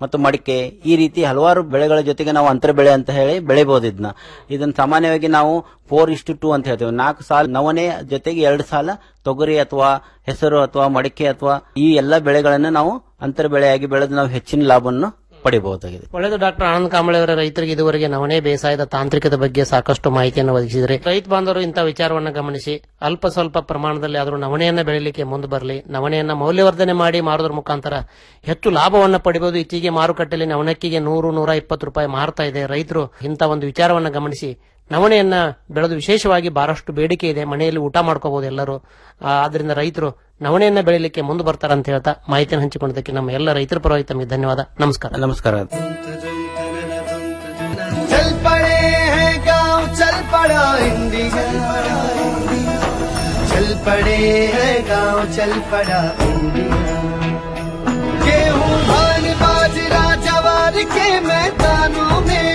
ಮತ್ತು ಮಡಿಕೆ ಈ ರೀತಿ ಹಲವಾರು ಬೆಳೆಗಳ ಜೊತೆಗೆ ನಾವು ಅಂತರ ಬೆಳೆ ಅಂತ ಹೇಳಿ ಬೆಳಿಬಹುದು ಇದನ್ನ ಇದನ್ನ ಸಾಮಾನ್ಯವಾಗಿ ನಾವು ಫೋರ್ ಇಷ್ಟು ಟೂ ಅಂತ ಹೇಳ್ತೇವೆ ನಾಲ್ಕು ಸಾಲ ನವನೆ ಜೊತೆಗೆ ಎರಡು ಸಾಲ ತೊಗರಿ ಅಥವಾ ಹೆಸರು ಅಥವಾ ಮಡಿಕೆ ಅಥವಾ ಈ ಎಲ್ಲ ಬೆಳೆಗಳನ್ನ ನಾವು ಅಂತರ ಬೆಳೆಯಾಗಿ ಬೆಳೆದು ನಾವು ಹೆಚ್ಚಿನ ಲಾಭವನ್ನು ಪಡಿಬಹುದಾಗಿದೆ ಒಳ್ಳೆಯದು ಡಾಕ್ಟರ್ ಆನಂದ್ ಕಾಂಬಳೆ ಅವರ ರೈತರಿಗೆ ಇದುವರೆಗೆ ನವಣೆ ಬೇಸಾಯದ ತಾಂತ್ರಿಕತೆ ಬಗ್ಗೆ ಸಾಕಷ್ಟು ಮಾಹಿತಿಯನ್ನು ಒದಗಿಸಿದರೆ ರೈತ ಬಾಂಧವರು ಇಂಥ ವಿಚಾರವನ್ನು ಗಮನಿಸಿ ಅಲ್ಪ ಸ್ವಲ್ಪ ಪ್ರಮಾಣದಲ್ಲಿ ಆದರೂ ನವಣೆಯನ್ನ ಬೆಳಿಲಿಕ್ಕೆ ಮುಂದೆ ಬರಲಿ ನವಣೆಯನ್ನ ಮೌಲ್ಯವರ್ಧನೆ ಮಾಡಿ ಮಾರೋದ್ರ ಮುಖಾಂತರ ಹೆಚ್ಚು ಲಾಭವನ್ನು ಪಡಿಬಹುದು ಇತ್ತೀಚೆಗೆ ಮಾರುಕಟ್ಟೆಯಲ್ಲಿ ನವಣಕ್ಕಿಗೆ ನೂರು ನೂರ ಇಪ್ಪತ್ತು ರೂಪಾಯಿ ಮಾರ್ತಾ ಇದೆ ರೈತರು ಇಂಥ ಒಂದು ವಿಚಾರವನ್ನು ಗಮನಿಸಿ ನವಣೆಯನ್ನ ಬೆಳೆದು ವಿಶೇಷವಾಗಿ ಬಹಳಷ್ಟು ಬೇಡಿಕೆ ಇದೆ ಮನೆಯಲ್ಲಿ ಊಟ ಮಾಡ್ಕೋಬಹುದು ಎಲ್ಲರೂ ಆ, ಆದ್ರಿಂದ ರೈತರು ನವಣೆಯನ್ನ ಬೆಳಿಲಿಕ್ಕೆ ಮುಂದೆ ಬರ್ತಾರೆ ಅಂತ ಹೇಳ್ತಾ ಮಾಹಿತಿಯನ್ನು ಹಂಚಿಕೊಂಡದಕ್ಕೆ ನಮ್ಮ ಎಲ್ಲ ರೈತರ ಪರವಾಗಿ ತಮಗೆ ಧನ್ಯವಾದ ನಮಸ್ಕಾರ ನಮಸ್ಕಾರ चल पड़े हैं गांव चल पड़ा इंडिया चल पड़े हैं गांव चल पड़ा इंडिया गेहूं धान बाजरा जवार के मैदानों में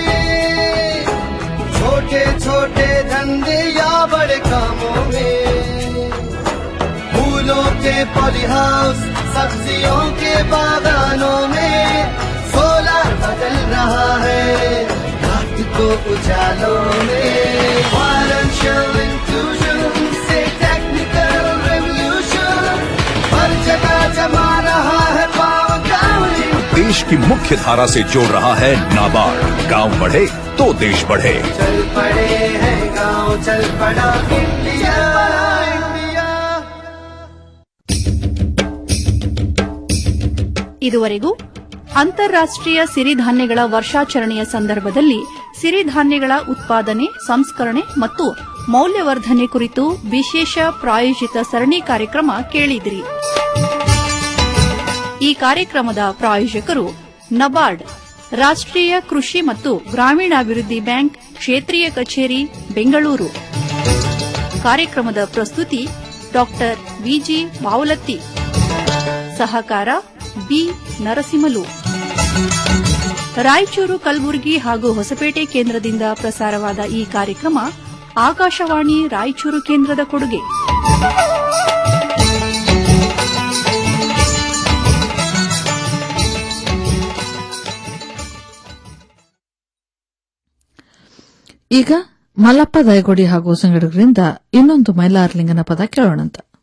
छोटे छोटे धंधे या बड़े कामों में फूलों के पॉलीहाउस सब्जियों के बागानों में सोलर बदल रहा है रात को उजालों में फाइनेंशियल इंक्लूजन से टेक्निकल रेवोल्यूशन हर जगह जमा रहा है पाव गाँव देश की मुख्य धारा से जोड़ रहा है नाबार्ड गांव बढ़े तो देश बढ़े चल पड़े हैं गाँव चल पड़ा इंडिया इंडिया ಇದುವರೆಗೂ ಅಂತಾರಾಷ್ಟ್ರೀಯ ಸಿರಿಧಾನ್ಯಗಳ ವರ್ಷಾಚರಣೆಯ ಸಂದರ್ಭದಲ್ಲಿ ಸಿರಿಧಾನ್ಯಗಳ ಉತ್ಪಾದನೆ ಸಂಸ್ಕರಣೆ ಮತ್ತು ಮೌಲ್ಯವರ್ಧನೆ ಕುರಿತು ವಿಶೇಷ ಪ್ರಾಯೋಜಿತ ಸರಣಿ ಕಾರ್ಯಕ್ರಮ ಕೇಳಿದಿರಿ ಈ ಕಾರ್ಯಕ್ರಮದ ಪ್ರಾಯೋಜಕರು ನಬಾರ್ಡ್ ರಾಷ್ಟ್ರೀಯ ಕೃಷಿ ಮತ್ತು ಗ್ರಾಮೀಣಾಭಿವೃದ್ಧಿ ಬ್ಯಾಂಕ್ ಕ್ಷೇತ್ರೀಯ ಕಚೇರಿ ಬೆಂಗಳೂರು ಕಾರ್ಯಕ್ರಮದ ಪ್ರಸ್ತುತಿ ಡಾಕ್ಟರ್ ವಿಜಿ ಬಾವಲತ್ತಿ ಸಹಕಾರ ಬಿ ನರಸಿಂಹಲು ರಾಯಚೂರು ಕಲಬುರಗಿ ಹಾಗೂ ಹೊಸಪೇಟೆ ಕೇಂದ್ರದಿಂದ ಪ್ರಸಾರವಾದ ಈ ಕಾರ್ಯಕ್ರಮ ಆಕಾಶವಾಣಿ ರಾಯಚೂರು ಕೇಂದ್ರದ ಕೊಡುಗೆ ಈಗ ಮಲ್ಲಪ್ಪ ದಯಗೊಡಿ ಹಾಗೂ ಸಂಗಡಗರಿಂದ ಇನ್ನೊಂದು ಮೈಲಾರ್ಲಿಂಗನ ಪದ ಕೇಳೋಣಂತ